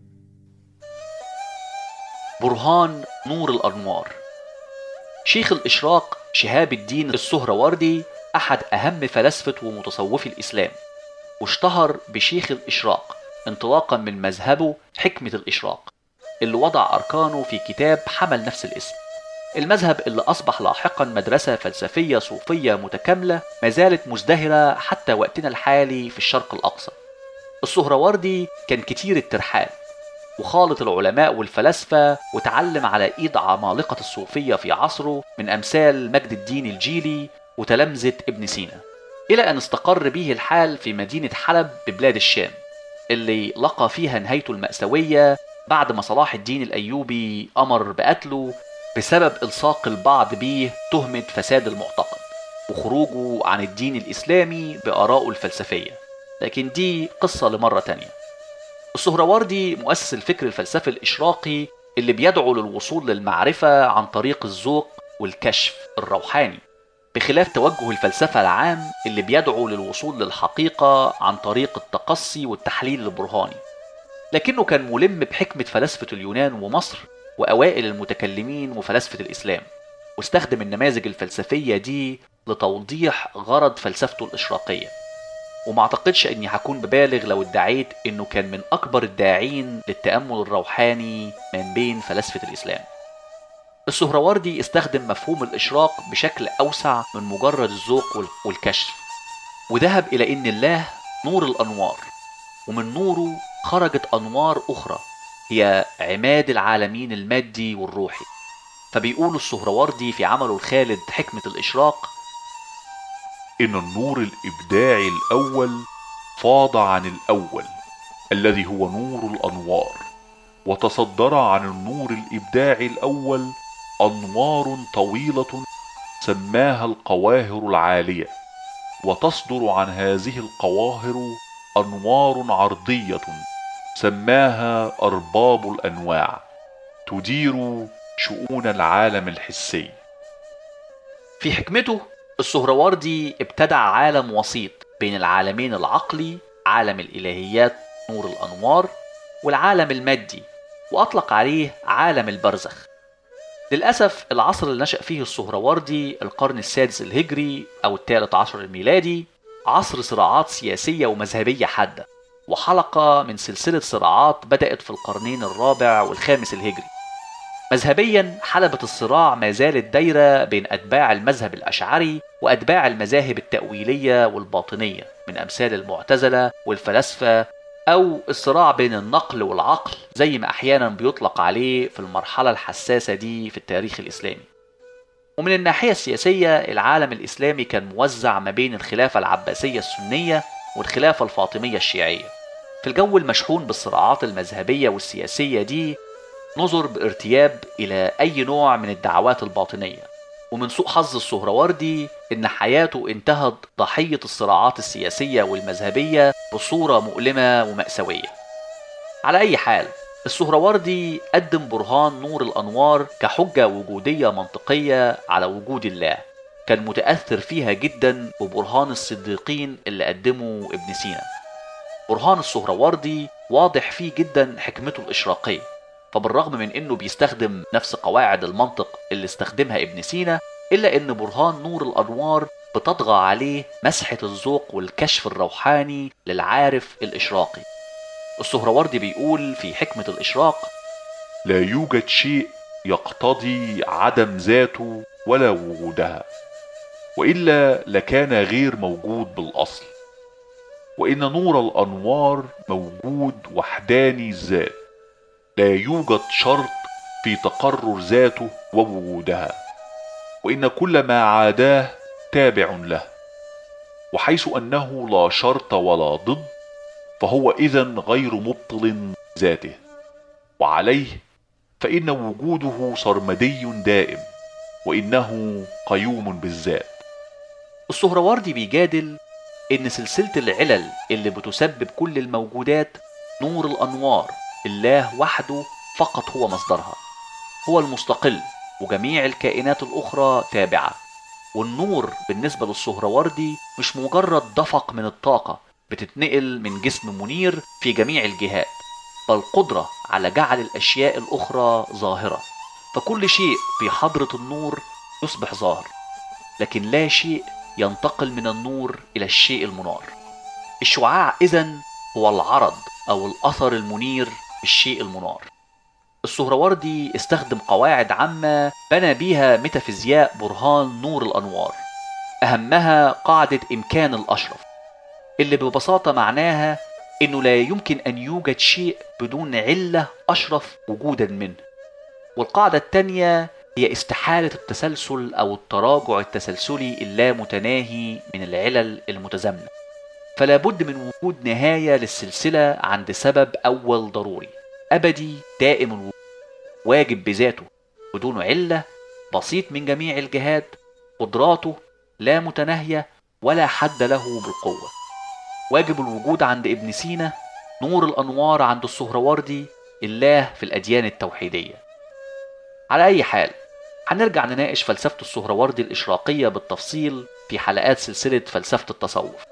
برهان نور الأنوار شيخ الإشراق شهاب الدين السهروردي أحد أهم فلاسفة ومتصوفي الإسلام واشتهر بشيخ الإشراق انطلاقا من مذهبه حكمة الإشراق اللي وضع أركانه في كتاب حمل نفس الاسم المذهب اللي أصبح لاحقا مدرسة فلسفية صوفية متكاملة ما زالت مزدهرة حتى وقتنا الحالي في الشرق الأقصى السهروردي كان كتير الترحال وخالط العلماء والفلاسفة وتعلم على إيد عمالقة الصوفية في عصره من أمثال مجد الدين الجيلي وتلامذة ابن سينا إلى أن استقر به الحال في مدينة حلب ببلاد الشام اللي لقى فيها نهايته المأساوية بعد ما صلاح الدين الأيوبي أمر بقتله بسبب إلصاق البعض بيه تهمة فساد المعتقد وخروجه عن الدين الإسلامي بآرائه الفلسفية لكن دي قصة لمرة تانية السهروردي مؤسس الفكر الفلسفي الإشراقي اللي بيدعو للوصول للمعرفة عن طريق الذوق والكشف الروحاني بخلاف توجه الفلسفة العام اللي بيدعو للوصول للحقيقة عن طريق التقصي والتحليل البرهاني لكنه كان ملم بحكمة فلاسفة اليونان ومصر وأوائل المتكلمين وفلاسفة الإسلام واستخدم النماذج الفلسفية دي لتوضيح غرض فلسفته الإشراقية وما اعتقدش اني هكون ببالغ لو ادعيت انه كان من اكبر الداعين للتامل الروحاني من بين فلاسفه الاسلام السهروردي استخدم مفهوم الاشراق بشكل اوسع من مجرد الذوق وال- والكشف وذهب الى ان الله نور الانوار ومن نوره خرجت انوار اخرى هي عماد العالمين المادي والروحي فبيقول السهروردي في عمله الخالد حكمه الاشراق إن النور الإبداعي الأول فاض عن الأول الذي هو نور الأنوار وتصدر عن النور الإبداعي الأول أنوار طويلة سماها القواهر العالية وتصدر عن هذه القواهر أنوار عرضية سماها أرباب الأنواع تدير شؤون العالم الحسي في حكمته السهروردي ابتدع عالم وسيط بين العالمين العقلي عالم الإلهيات نور الأنوار والعالم المادي وأطلق عليه عالم البرزخ للأسف العصر اللي نشأ فيه السهروردي القرن السادس الهجري أو الثالث عشر الميلادي عصر صراعات سياسية ومذهبية حادة وحلقة من سلسلة صراعات بدأت في القرنين الرابع والخامس الهجري مذهبيا حلبة الصراع ما زالت دايرة بين أتباع المذهب الأشعري وأتباع المذاهب التأويلية والباطنية من أمثال المعتزلة والفلاسفة أو الصراع بين النقل والعقل زي ما أحيانا بيطلق عليه في المرحلة الحساسة دي في التاريخ الإسلامي ومن الناحية السياسية العالم الإسلامي كان موزع ما بين الخلافة العباسية السنية والخلافة الفاطمية الشيعية في الجو المشحون بالصراعات المذهبية والسياسية دي نظر بارتياب إلى أي نوع من الدعوات الباطنية ومن سوء حظ السهروردي إن حياته انتهت ضحية الصراعات السياسية والمذهبية بصورة مؤلمة ومأساوية على أي حال السهروردي قدم برهان نور الأنوار كحجة وجودية منطقية على وجود الله كان متأثر فيها جدا ببرهان الصديقين اللي قدمه ابن سينا برهان السهروردي واضح فيه جدا حكمته الإشراقية فبالرغم من انه بيستخدم نفس قواعد المنطق اللي استخدمها ابن سينا الا ان برهان نور الانوار بتطغى عليه مسحة الذوق والكشف الروحاني للعارف الإشراقي السهروردي بيقول في حكمة الإشراق لا يوجد شيء يقتضي عدم ذاته ولا وجودها والا لكان غير موجود بالاصل وان نور الانوار موجود وحداني الذات لا يوجد شرط في تقرر ذاته ووجودها وان كل ما عاداه تابع له وحيث انه لا شرط ولا ضد فهو اذا غير مبطل ذاته وعليه فان وجوده سرمدي دائم وانه قيوم بالذات السهروردي بيجادل إن سلسلة العلل اللي بتسبب كل الموجودات نور الأنوار الله وحده فقط هو مصدرها هو المستقل وجميع الكائنات الأخرى تابعة والنور بالنسبة للسهروردي مش مجرد دفق من الطاقة بتتنقل من جسم منير في جميع الجهات بل قدرة على جعل الأشياء الأخرى ظاهرة فكل شيء في حضرة النور يصبح ظاهر لكن لا شيء ينتقل من النور إلى الشيء المنار الشعاع إذن هو العرض أو الأثر المنير في الشيء المنار السهروردي استخدم قواعد عامة بنى بيها ميتافيزياء برهان نور الأنوار أهمها قاعدة إمكان الأشرف اللي ببساطة معناها إنه لا يمكن أن يوجد شيء بدون علة أشرف وجودا منه والقاعدة الثانية هي استحالة التسلسل أو التراجع التسلسلي اللامتناهي من العلل المتزامنة فلا بد من وجود نهاية للسلسلة عند سبب أول ضروري أبدي دائم الوجود واجب بذاته بدون علة بسيط من جميع الجهات قدراته لا متناهية ولا حد له بالقوة واجب الوجود عند ابن سينا نور الأنوار عند السهروردي الله في الأديان التوحيدية على أي حال هنرجع نناقش فلسفة السهروردي الإشراقية بالتفصيل في حلقات سلسلة فلسفة التصوف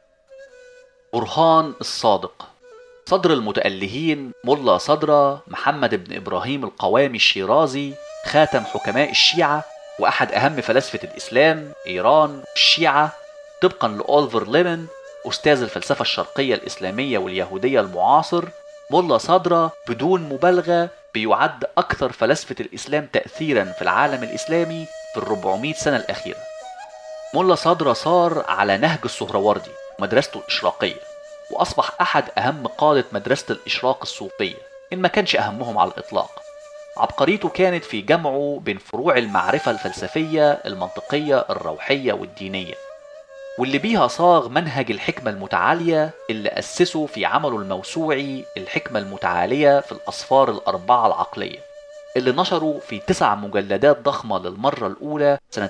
برهان الصادق صدر المتألهين ملا صدرة محمد بن إبراهيم القوامي الشيرازي خاتم حكماء الشيعة وأحد أهم فلاسفة الإسلام إيران الشيعة طبقا لأولفر ليمن أستاذ الفلسفة الشرقية الإسلامية واليهودية المعاصر ملا صدرة بدون مبالغة بيعد أكثر فلاسفة الإسلام تأثيرا في العالم الإسلامي في الربعمائة سنة الأخيرة ملا صدرة صار على نهج السهروردي مدرسته الإشراقية وأصبح أحد أهم قادة مدرسة الإشراق الصوفية إن ما كانش أهمهم على الإطلاق عبقريته كانت في جمعه بين فروع المعرفة الفلسفية المنطقية الروحية والدينية واللي بيها صاغ منهج الحكمة المتعالية اللي أسسه في عمله الموسوعي الحكمة المتعالية في الأصفار الأربعة العقلية اللي نشره في تسع مجلدات ضخمة للمرة الأولى سنة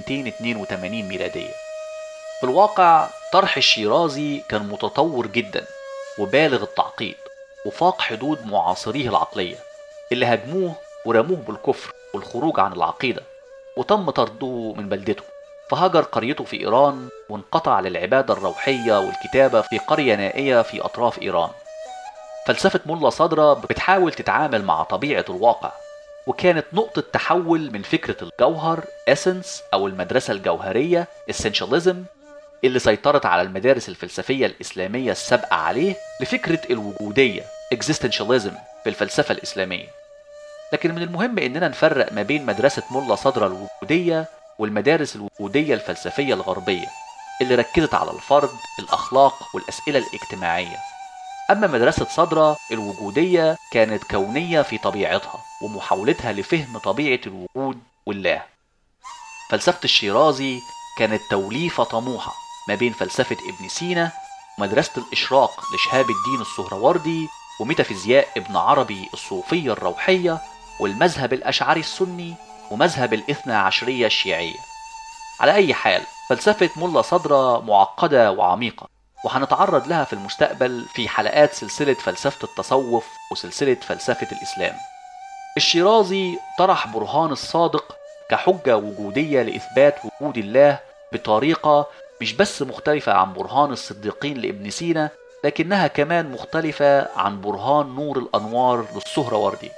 1282 ميلادية في الواقع طرح الشيرازي كان متطور جدا وبالغ التعقيد وفاق حدود معاصريه العقلية اللي هاجموه ورموه بالكفر والخروج عن العقيدة وتم طرده من بلدته فهاجر قريته في إيران وانقطع للعبادة الروحية والكتابة في قرية نائية في أطراف إيران فلسفة ملا صدرة بتحاول تتعامل مع طبيعة الواقع وكانت نقطة تحول من فكرة الجوهر essence أو المدرسة الجوهرية essentialism اللي سيطرت على المدارس الفلسفية الإسلامية السابقة عليه لفكرة الوجودية existentialism في الفلسفة الإسلامية لكن من المهم إننا نفرق ما بين مدرسة ملا صدرة الوجودية والمدارس الوجودية الفلسفية الغربية اللي ركزت على الفرد الأخلاق والأسئلة الاجتماعية أما مدرسة صدرة الوجودية كانت كونية في طبيعتها ومحاولتها لفهم طبيعة الوجود والله فلسفة الشيرازي كانت توليفة طموحة ما بين فلسفة ابن سينا ومدرسة الإشراق لشهاب الدين السهروردي وميتافيزياء ابن عربي الصوفية الروحية والمذهب الأشعري السني ومذهب الاثنى عشرية الشيعية على أي حال فلسفة ملا صدرة معقدة وعميقة وهنتعرض لها في المستقبل في حلقات سلسلة فلسفة التصوف وسلسلة فلسفة الإسلام الشيرازي طرح برهان الصادق كحجة وجودية لإثبات وجود الله بطريقة مش بس مختلفة عن برهان الصديقين لابن سينا لكنها كمان مختلفة عن برهان نور الأنوار للسهروردي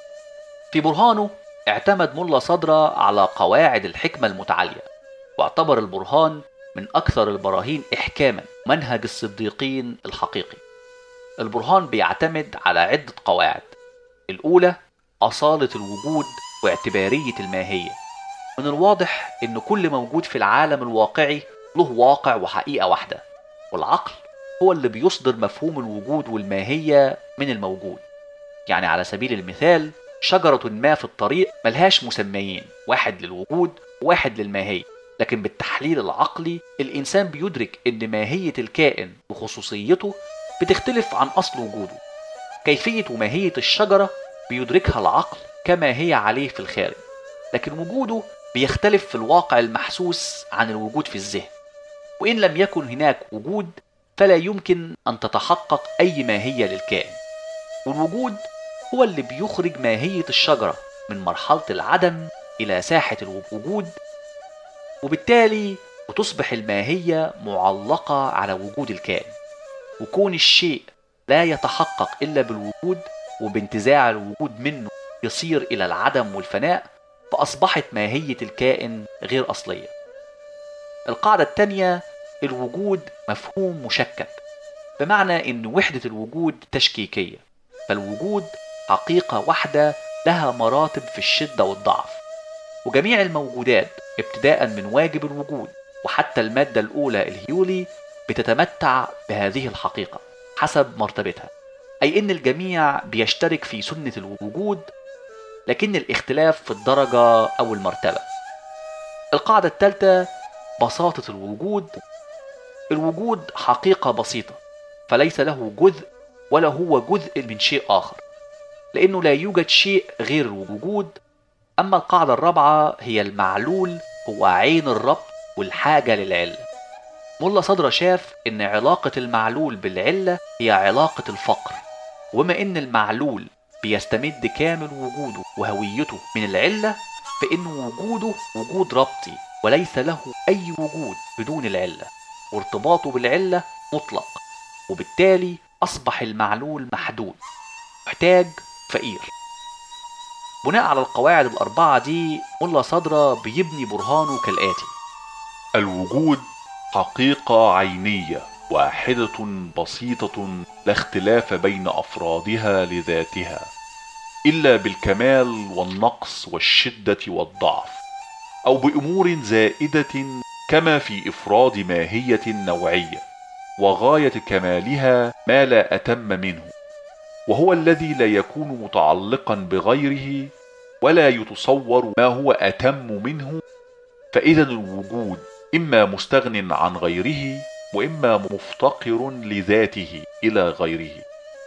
في برهانه اعتمد ملا صدرة على قواعد الحكمة المتعالية واعتبر البرهان من أكثر البراهين إحكاما منهج الصديقين الحقيقي البرهان بيعتمد على عدة قواعد الأولى أصالة الوجود واعتبارية الماهية من الواضح إن كل موجود في العالم الواقعي له واقع وحقيقة واحدة والعقل هو اللي بيصدر مفهوم الوجود والماهية من الموجود يعني على سبيل المثال شجرة ما في الطريق ملهاش مسميين واحد للوجود وواحد للماهية لكن بالتحليل العقلي الإنسان بيدرك إن ماهية الكائن وخصوصيته بتختلف عن أصل وجوده كيفية وماهية الشجرة بيدركها العقل كما هي عليه في الخارج لكن وجوده بيختلف في الواقع المحسوس عن الوجود في الذهن وإن لم يكن هناك وجود فلا يمكن أن تتحقق أي ماهية للكائن والوجود هو اللي بيخرج ماهية الشجرة من مرحلة العدم إلى ساحة الوجود وبالتالي بتصبح الماهية معلقة على وجود الكائن وكون الشيء لا يتحقق إلا بالوجود وبانتزاع الوجود منه يصير إلى العدم والفناء فأصبحت ماهية الكائن غير أصلية القاعدة الثانية الوجود مفهوم مشكك بمعنى أن وحدة الوجود تشكيكية فالوجود حقيقة واحدة لها مراتب في الشدة والضعف وجميع الموجودات ابتداء من واجب الوجود وحتى المادة الأولى الهيولي بتتمتع بهذه الحقيقة حسب مرتبتها أي أن الجميع بيشترك في سنة الوجود لكن الاختلاف في الدرجة أو المرتبة القاعدة الثالثة بساطة الوجود الوجود حقيقة بسيطة فليس له جزء ولا هو جزء من شيء آخر لأنه لا يوجد شيء غير الوجود أما القاعدة الرابعة هي المعلول هو عين الربط والحاجة للعلة ملا صدرة شاف إن علاقة المعلول بالعلة هي علاقة الفقر وبما إن المعلول بيستمد كامل وجوده وهويته من العلة فإن وجوده وجود ربطي وليس له أي وجود بدون العلة وارتباطه بالعلة مطلق وبالتالي أصبح المعلول محدود محتاج فقير بناء على القواعد الأربعة دي ملا صدرة بيبني برهانه كالآتي الوجود حقيقة عينية واحدة بسيطة لا اختلاف بين أفرادها لذاتها إلا بالكمال والنقص والشدة والضعف أو بأمور زائدة كما في إفراد ماهية نوعية وغاية كمالها ما لا أتم منه وهو الذي لا يكون متعلقا بغيره ولا يتصور ما هو أتم منه فإذا الوجود إما مستغن عن غيره وإما مفتقر لذاته إلى غيره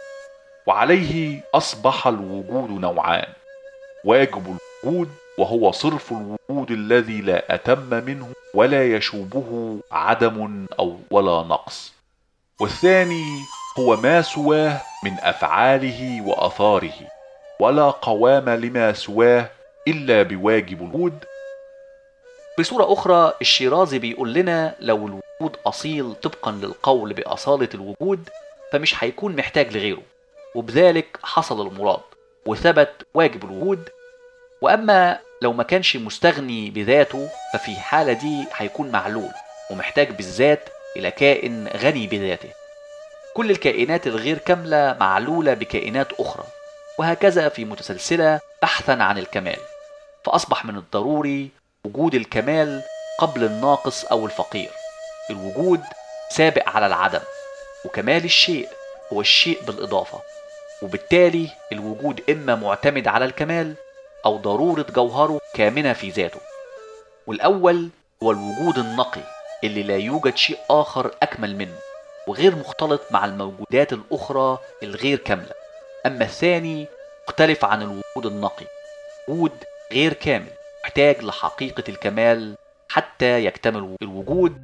وعليه أصبح الوجود نوعان واجب الوجود وهو صرف الوجود الذي لا أتم منه ولا يشوبه عدم أو ولا نقص والثاني هو ما سواه من أفعاله وأثاره ولا قوام لما سواه إلا بواجب الوجود بصورة أخرى الشيرازي بيقول لنا لو الوجود أصيل طبقا للقول بأصالة الوجود فمش هيكون محتاج لغيره وبذلك حصل المراد وثبت واجب الوجود وأما لو ما كانش مستغني بذاته ففي حالة دي هيكون معلول ومحتاج بالذات إلى كائن غني بذاته كل الكائنات الغير كاملة معلولة بكائنات أخرى وهكذا في متسلسلة بحثا عن الكمال فأصبح من الضروري وجود الكمال قبل الناقص أو الفقير الوجود سابق على العدم وكمال الشيء هو الشيء بالإضافة وبالتالي الوجود إما معتمد على الكمال أو ضرورة جوهره كامنة في ذاته والأول هو الوجود النقي اللي لا يوجد شيء آخر أكمل منه وغير مختلط مع الموجودات الأخرى الغير كاملة أما الثاني مختلف عن الوجود النقي وجود غير كامل محتاج لحقيقة الكمال حتى يكتمل الوجود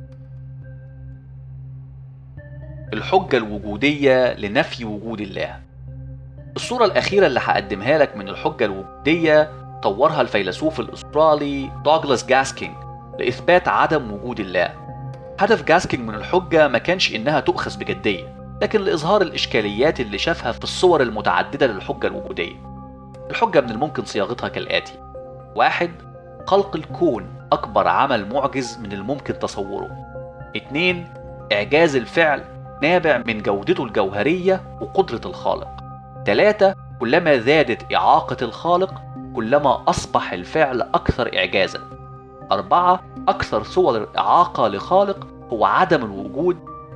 الحجة الوجودية لنفي وجود الله الصورة الأخيرة اللي هقدمها لك من الحجة الوجودية طورها الفيلسوف الأسترالي دوغلاس جاسكينج لإثبات عدم وجود الله هدف جاسكينج من الحجة ما كانش إنها تؤخذ بجدية لكن لإظهار الإشكاليات اللي شافها في الصور المتعددة للحجة الوجودية الحجة من الممكن صياغتها كالآتي واحد خلق الكون أكبر عمل معجز من الممكن تصوره اتنين إعجاز الفعل نابع من جودته الجوهرية وقدرة الخالق تلاتة كلما زادت إعاقة الخالق كلما أصبح الفعل أكثر إعجازا أربعة أكثر صور الإعاقة لخالق هو عدم الوجود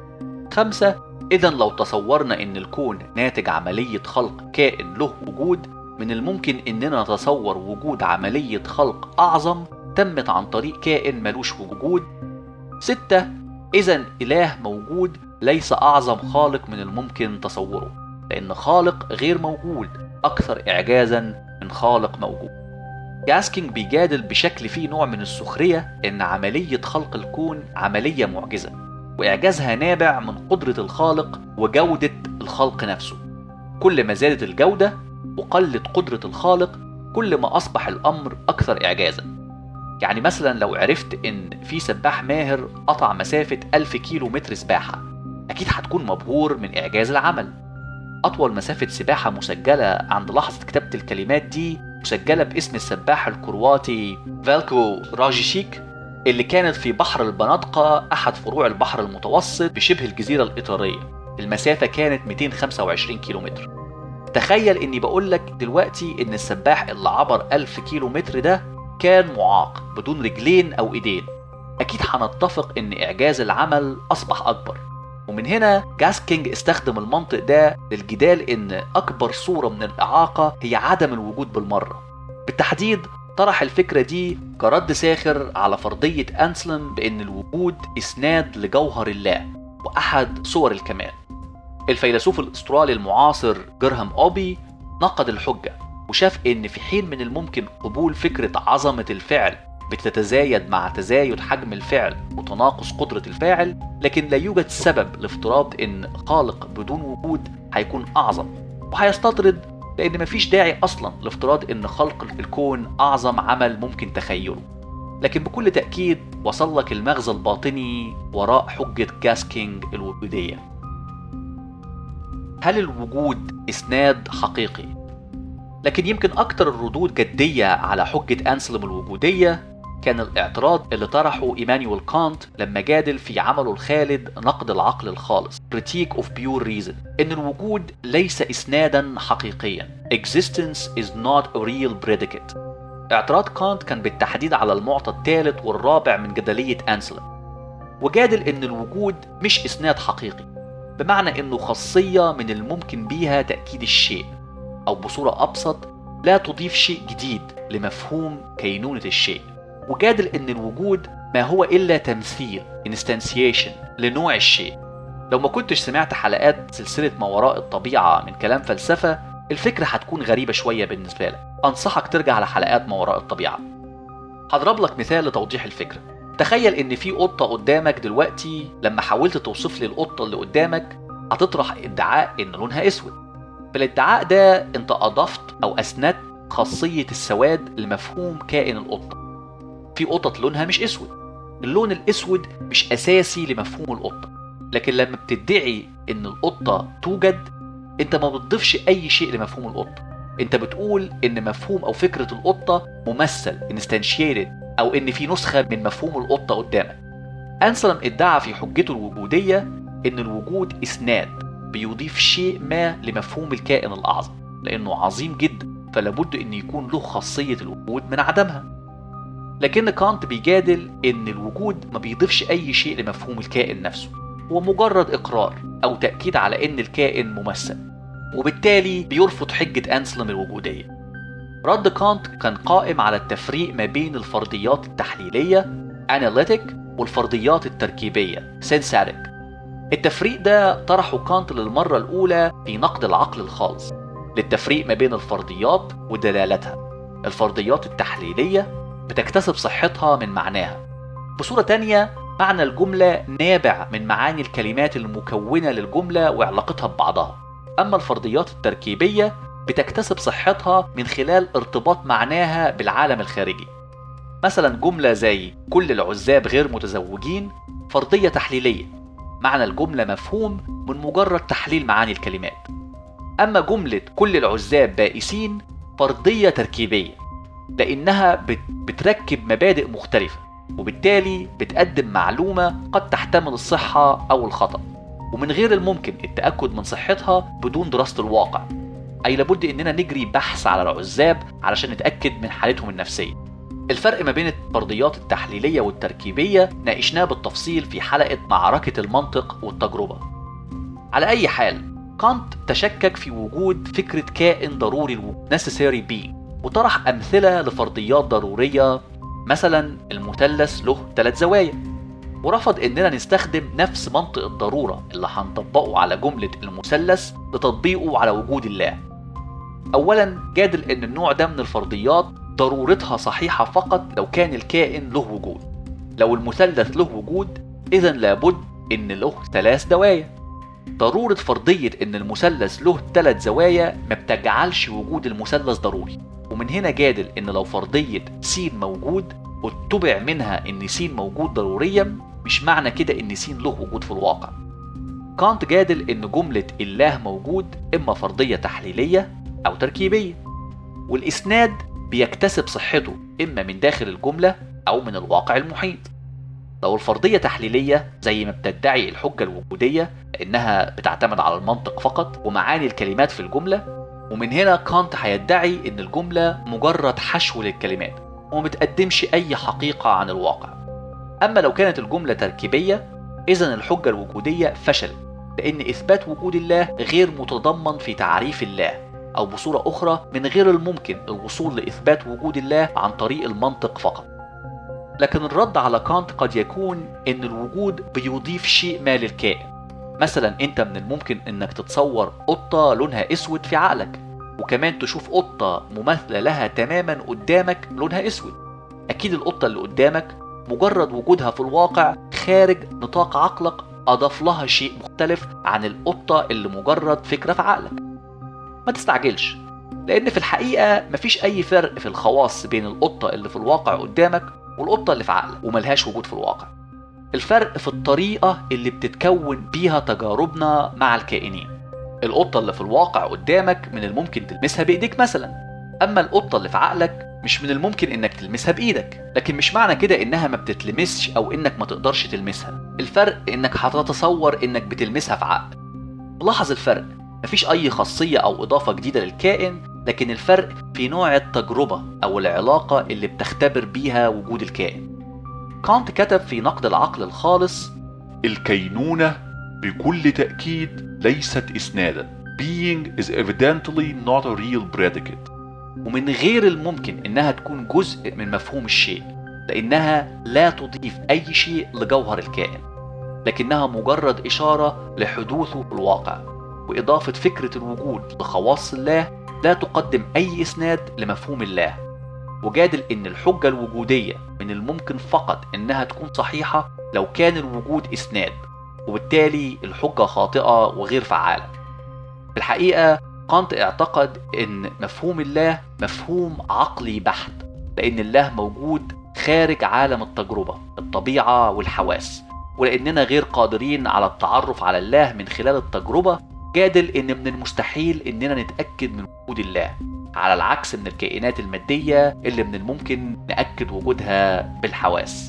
خمسة إذا لو تصورنا إن الكون ناتج عملية خلق كائن له وجود من الممكن إننا نتصور وجود عملية خلق أعظم تمت عن طريق كائن ملوش وجود ستة إذا إله موجود ليس أعظم خالق من الممكن تصوره لأن خالق غير موجود أكثر إعجازا من خالق موجود جاسكينج بيجادل بشكل فيه نوع من السخرية إن عملية خلق الكون عملية معجزة وإعجازها نابع من قدرة الخالق وجودة الخلق نفسه كل ما زادت الجودة وقلت قدرة الخالق كل ما أصبح الأمر أكثر إعجازا يعني مثلا لو عرفت إن في سباح ماهر قطع مسافة ألف كيلو متر سباحة أكيد هتكون مبهور من إعجاز العمل أطول مسافة سباحة مسجلة عند لحظة كتابة الكلمات دي مسجلة باسم السباح الكرواتي فالكو راجيشيك اللي كانت في بحر البناطقة أحد فروع البحر المتوسط بشبه الجزيرة الإيطالية المسافة كانت 225 كيلومتر تخيل إني بقول لك دلوقتي إن السباح اللي عبر 1000 كيلومتر ده كان معاق بدون رجلين أو إيدين أكيد هنتفق إن إعجاز العمل أصبح أكبر ومن هنا جاسكينج استخدم المنطق ده للجدال ان اكبر صوره من الاعاقه هي عدم الوجود بالمره بالتحديد طرح الفكره دي كرد ساخر على فرضيه انسلم بان الوجود اسناد لجوهر الله واحد صور الكمال الفيلسوف الاسترالي المعاصر جرهام اوبي نقد الحجه وشاف ان في حين من الممكن قبول فكره عظمه الفعل بتتزايد مع تزايد حجم الفعل وتناقص قدرة الفاعل لكن لا يوجد سبب لافتراض ان خالق بدون وجود هيكون اعظم وهيستطرد لان مفيش داعي اصلا لافتراض ان خلق الكون اعظم عمل ممكن تخيله لكن بكل تأكيد وصل لك المغزى الباطني وراء حجة جاسكينج الوجودية هل الوجود إسناد حقيقي؟ لكن يمكن أكثر الردود جدية على حجة أنسلم الوجودية كان الاعتراض اللي طرحه إيمانويل كانت لما جادل في عمله الخالد نقد العقل الخالص Critique of Pure Reason إن الوجود ليس إسنادا حقيقيا Existence is not a real predicate اعتراض كانت كان بالتحديد على المعطى الثالث والرابع من جدلية أنسلم وجادل إن الوجود مش إسناد حقيقي بمعنى إنه خاصية من الممكن بيها تأكيد الشيء أو بصورة أبسط لا تضيف شيء جديد لمفهوم كينونة الشيء وجادل ان الوجود ما هو الا تمثيل instantiation لنوع الشيء لو ما كنتش سمعت حلقات سلسلة ما وراء الطبيعة من كلام فلسفة الفكرة هتكون غريبة شوية بالنسبة لك أنصحك ترجع لحلقات ما وراء الطبيعة هضرب لك مثال لتوضيح الفكرة تخيل ان في قطة قدامك دلوقتي لما حاولت توصف لي القطة اللي قدامك هتطرح ادعاء ان لونها اسود في الادعاء ده انت اضفت او اسندت خاصية السواد لمفهوم كائن القطة في قطط لونها مش اسود اللون الاسود مش اساسي لمفهوم القطه لكن لما بتدعي ان القطه توجد انت ما بتضيفش اي شيء لمفهوم القطه انت بتقول ان مفهوم او فكره القطه ممثل instantiated او ان في نسخه من مفهوم القطه قدامك انسلم ادعى في حجته الوجوديه ان الوجود اسناد بيضيف شيء ما لمفهوم الكائن الاعظم لانه عظيم جدا فلابد ان يكون له خاصيه الوجود من عدمها لكن كانت بيجادل ان الوجود ما بيضيفش اي شيء لمفهوم الكائن نفسه هو مجرد اقرار او تاكيد على ان الكائن ممثل وبالتالي بيرفض حجه انسلم الوجوديه رد كانت كان قائم على التفريق ما بين الفرضيات التحليليه analytic والفرضيات التركيبيه synthetic التفريق ده طرحه كانت للمره الاولى في نقد العقل الخالص للتفريق ما بين الفرضيات ودلالتها الفرضيات التحليليه بتكتسب صحتها من معناها بصورة تانية معنى الجملة نابع من معاني الكلمات المكونة للجملة وعلاقتها ببعضها أما الفرضيات التركيبية بتكتسب صحتها من خلال ارتباط معناها بالعالم الخارجي مثلا جملة زي كل العزاب غير متزوجين فرضية تحليلية معنى الجملة مفهوم من مجرد تحليل معاني الكلمات أما جملة كل العزاب بائسين فرضية تركيبية لأنها بت- بتركب مبادئ مختلفة وبالتالي بتقدم معلومة قد تحتمل الصحة أو الخطأ ومن غير الممكن التأكد من صحتها بدون دراسة الواقع أي لابد إننا نجري بحث على العزاب علشان نتأكد من حالتهم النفسية الفرق ما بين الفرضيات التحليلية والتركيبية ناقشناه بالتفصيل في حلقة معركة المنطق والتجربة على أي حال كانت تشكك في وجود فكرة كائن ضروري الوجود necessary being وطرح أمثلة لفرضيات ضرورية مثلا المثلث له ثلاث زوايا ورفض إننا نستخدم نفس منطق الضرورة اللي هنطبقه على جملة المثلث لتطبيقه على وجود الله أولا جادل إن النوع ده من الفرضيات ضرورتها صحيحة فقط لو كان الكائن له وجود لو المثلث له وجود إذا لابد إن له ثلاث زوايا ضرورة فرضية إن المثلث له ثلاث زوايا ما بتجعلش وجود المثلث ضروري ومن هنا جادل إن لو فرضية س موجود اتبع منها إن س موجود ضروريا مش معنى كده إن س له وجود في الواقع كانت جادل إن جملة الله موجود إما فرضية تحليلية أو تركيبية والإسناد بيكتسب صحته إما من داخل الجملة أو من الواقع المحيط لو الفرضية تحليلية زي ما بتدعي الحجة الوجودية لأنها بتعتمد على المنطق فقط ومعاني الكلمات في الجملة ومن هنا كانت هيدعي إن الجملة مجرد حشو للكلمات وما بتقدمش أي حقيقة عن الواقع أما لو كانت الجملة تركيبية إذا الحجة الوجودية فشلت لأن إثبات وجود الله غير متضمن في تعريف الله أو بصورة أخرى من غير الممكن الوصول لإثبات وجود الله عن طريق المنطق فقط لكن الرد على كانت قد يكون إن الوجود بيضيف شيء ما للكائن مثلا أنت من الممكن إنك تتصور قطة لونها أسود في عقلك وكمان تشوف قطة مماثلة لها تماما قدامك لونها أسود أكيد القطة اللي قدامك مجرد وجودها في الواقع خارج نطاق عقلك أضاف لها شيء مختلف عن القطة اللي مجرد فكرة في عقلك ما تستعجلش لأن في الحقيقة مفيش أي فرق في الخواص بين القطة اللي في الواقع قدامك والقطة اللي في عقلك وملهاش وجود في الواقع الفرق في الطريقة اللي بتتكون بيها تجاربنا مع الكائنين القطة اللي في الواقع قدامك من الممكن تلمسها بإيديك مثلا أما القطة اللي في عقلك مش من الممكن إنك تلمسها بإيدك لكن مش معنى كده إنها ما بتتلمسش أو إنك ما تقدرش تلمسها الفرق إنك هتتصور إنك بتلمسها في عقلك لاحظ الفرق مفيش أي خاصية أو إضافة جديدة للكائن لكن الفرق في نوع التجربة أو العلاقة اللي بتختبر بيها وجود الكائن كانت كتب في نقد العقل الخالص الكينونة بكل تأكيد ليست إسنادا being is evidently not a real predicate ومن غير الممكن إنها تكون جزء من مفهوم الشيء لأنها لا تضيف أي شيء لجوهر الكائن لكنها مجرد إشارة لحدوثه في الواقع وإضافة فكرة الوجود لخواص الله لا تقدم أي إسناد لمفهوم الله وجادل إن الحجة الوجودية من الممكن فقط إنها تكون صحيحة لو كان الوجود إسناد وبالتالي الحجة خاطئة وغير فعالة في الحقيقة كانت اعتقد إن مفهوم الله مفهوم عقلي بحت لأن الله موجود خارج عالم التجربة الطبيعة والحواس ولأننا غير قادرين على التعرف على الله من خلال التجربة جادل إن من المستحيل إننا نتأكد من وجود الله على العكس من الكائنات المادية اللي من الممكن نأكد وجودها بالحواس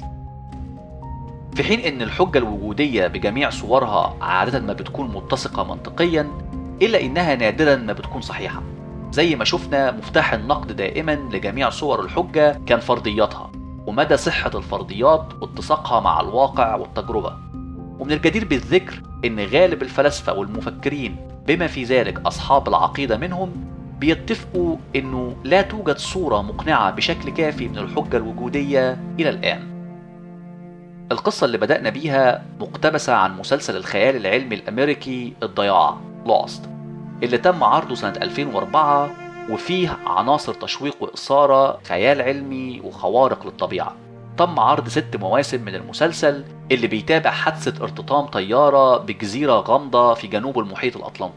في حين إن الحجة الوجودية بجميع صورها عادة ما بتكون متسقة منطقيا إلا إنها نادرا ما بتكون صحيحة زي ما شفنا مفتاح النقد دائما لجميع صور الحجة كان فرضياتها ومدى صحة الفرضيات واتساقها مع الواقع والتجربة ومن الجدير بالذكر إن غالب الفلاسفة والمفكرين بما في ذلك أصحاب العقيدة منهم بيتفقوا إنه لا توجد صورة مقنعة بشكل كافي من الحجة الوجودية إلى الآن القصة اللي بدأنا بيها مقتبسة عن مسلسل الخيال العلمي الأمريكي الضياع Lost اللي تم عرضه سنة 2004 وفيه عناصر تشويق وإثارة خيال علمي وخوارق للطبيعة تم عرض ست مواسم من المسلسل اللي بيتابع حادثة ارتطام طيارة بجزيرة غامضة في جنوب المحيط الأطلنطي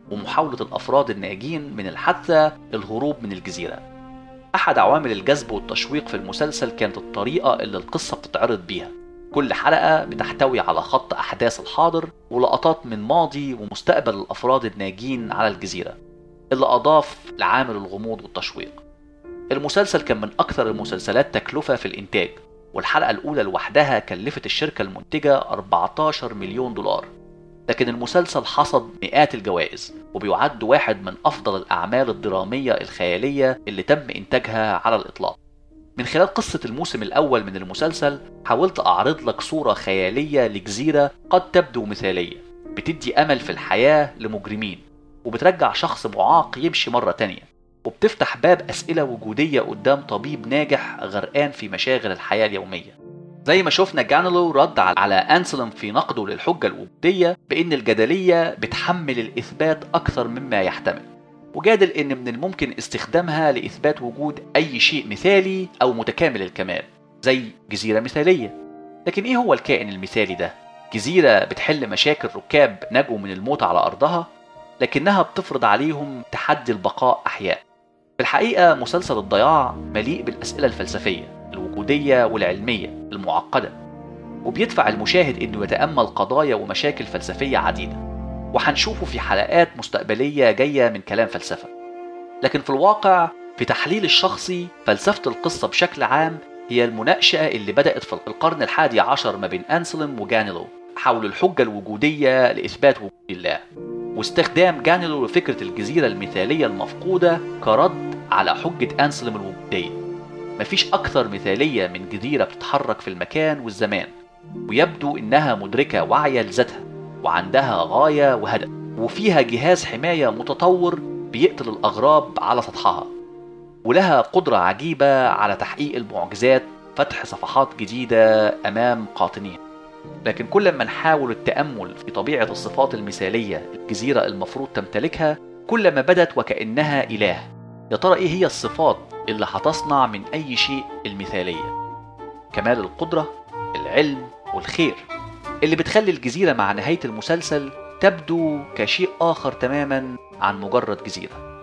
ومحاولة الأفراد الناجين من الحادثة الهروب من الجزيرة أحد عوامل الجذب والتشويق في المسلسل كانت الطريقة اللي القصة بتتعرض بيها كل حلقة بتحتوي على خط أحداث الحاضر ولقطات من ماضي ومستقبل الأفراد الناجين على الجزيرة اللي أضاف لعامل الغموض والتشويق المسلسل كان من أكثر المسلسلات تكلفة في الإنتاج والحلقة الأولى لوحدها كلفت الشركة المنتجة 14 مليون دولار لكن المسلسل حصد مئات الجوائز وبيعد واحد من أفضل الأعمال الدرامية الخيالية اللي تم إنتاجها على الإطلاق من خلال قصة الموسم الأول من المسلسل حاولت أعرض لك صورة خيالية لجزيرة قد تبدو مثالية بتدي أمل في الحياة لمجرمين وبترجع شخص معاق يمشي مرة تانية وبتفتح باب أسئلة وجودية قدام طبيب ناجح غرقان في مشاغل الحياة اليومية زي ما شفنا جانلو رد على أنسلم في نقده للحجة الوجودية بأن الجدلية بتحمل الإثبات أكثر مما يحتمل وجادل أن من الممكن استخدامها لإثبات وجود أي شيء مثالي أو متكامل الكمال زي جزيرة مثالية لكن إيه هو الكائن المثالي ده؟ جزيرة بتحل مشاكل ركاب نجوا من الموت على أرضها لكنها بتفرض عليهم تحدي البقاء أحياء في الحقيقة مسلسل الضياع مليء بالأسئلة الفلسفية الوجودية والعلمية المعقدة وبيدفع المشاهد إنه يتأمل قضايا ومشاكل فلسفية عديدة وهنشوفه في حلقات مستقبلية جاية من كلام فلسفة لكن في الواقع في تحليل الشخصي فلسفة القصة بشكل عام هي المناقشة اللي بدأت في القرن الحادي عشر ما بين أنسلم وجانيلو حول الحجة الوجودية لإثبات وجود الله واستخدام جانيلو لفكرة الجزيرة المثالية المفقودة كرد على حجة أنسلم الوجودية مفيش أكثر مثالية من جزيرة بتتحرك في المكان والزمان ويبدو إنها مدركة واعية لذاتها وعندها غاية وهدف وفيها جهاز حماية متطور بيقتل الأغراب على سطحها ولها قدرة عجيبة على تحقيق المعجزات فتح صفحات جديدة أمام قاطنيها لكن كل ما نحاول التأمل في طبيعة الصفات المثالية الجزيرة المفروض تمتلكها كل ما بدت وكأنها إله يا ترى إيه هي الصفات اللي هتصنع من أي شيء المثالية كمال القدرة العلم والخير اللي بتخلي الجزيرة مع نهاية المسلسل تبدو كشيء آخر تماما عن مجرد جزيرة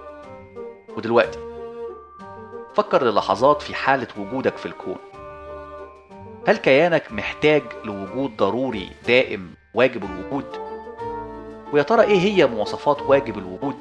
ودلوقتي فكر للحظات في حالة وجودك في الكون هل كيانك محتاج لوجود ضروري دائم واجب الوجود؟ ويا ترى ايه هي مواصفات واجب الوجود؟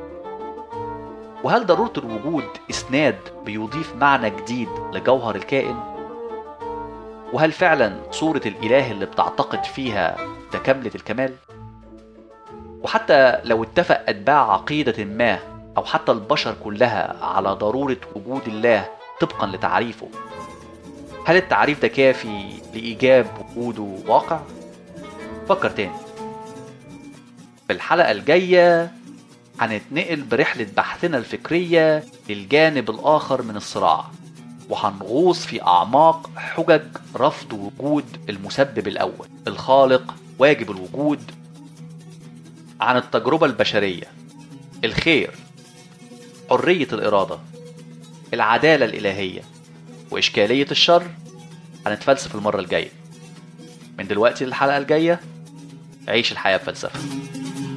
وهل ضرورة الوجود إسناد بيضيف معنى جديد لجوهر الكائن؟ وهل فعلا صورة الإله اللي بتعتقد فيها تكاملة الكمال؟ وحتى لو اتفق أتباع عقيدة ما أو حتى البشر كلها على ضرورة وجود الله طبقا لتعريفه هل التعريف ده كافي لإيجاب وجوده واقع؟ فكر تاني في الحلقة الجاية هنتنقل برحلة بحثنا الفكرية للجانب الآخر من الصراع وهنغوص في أعماق حجج رفض وجود المسبب الأول الخالق واجب الوجود عن التجربة البشرية الخير حرية الإرادة العدالة الإلهية وإشكالية الشر هنتفلسف المرة الجاية من دلوقتي للحلقة الجاية عيش الحياة بفلسفة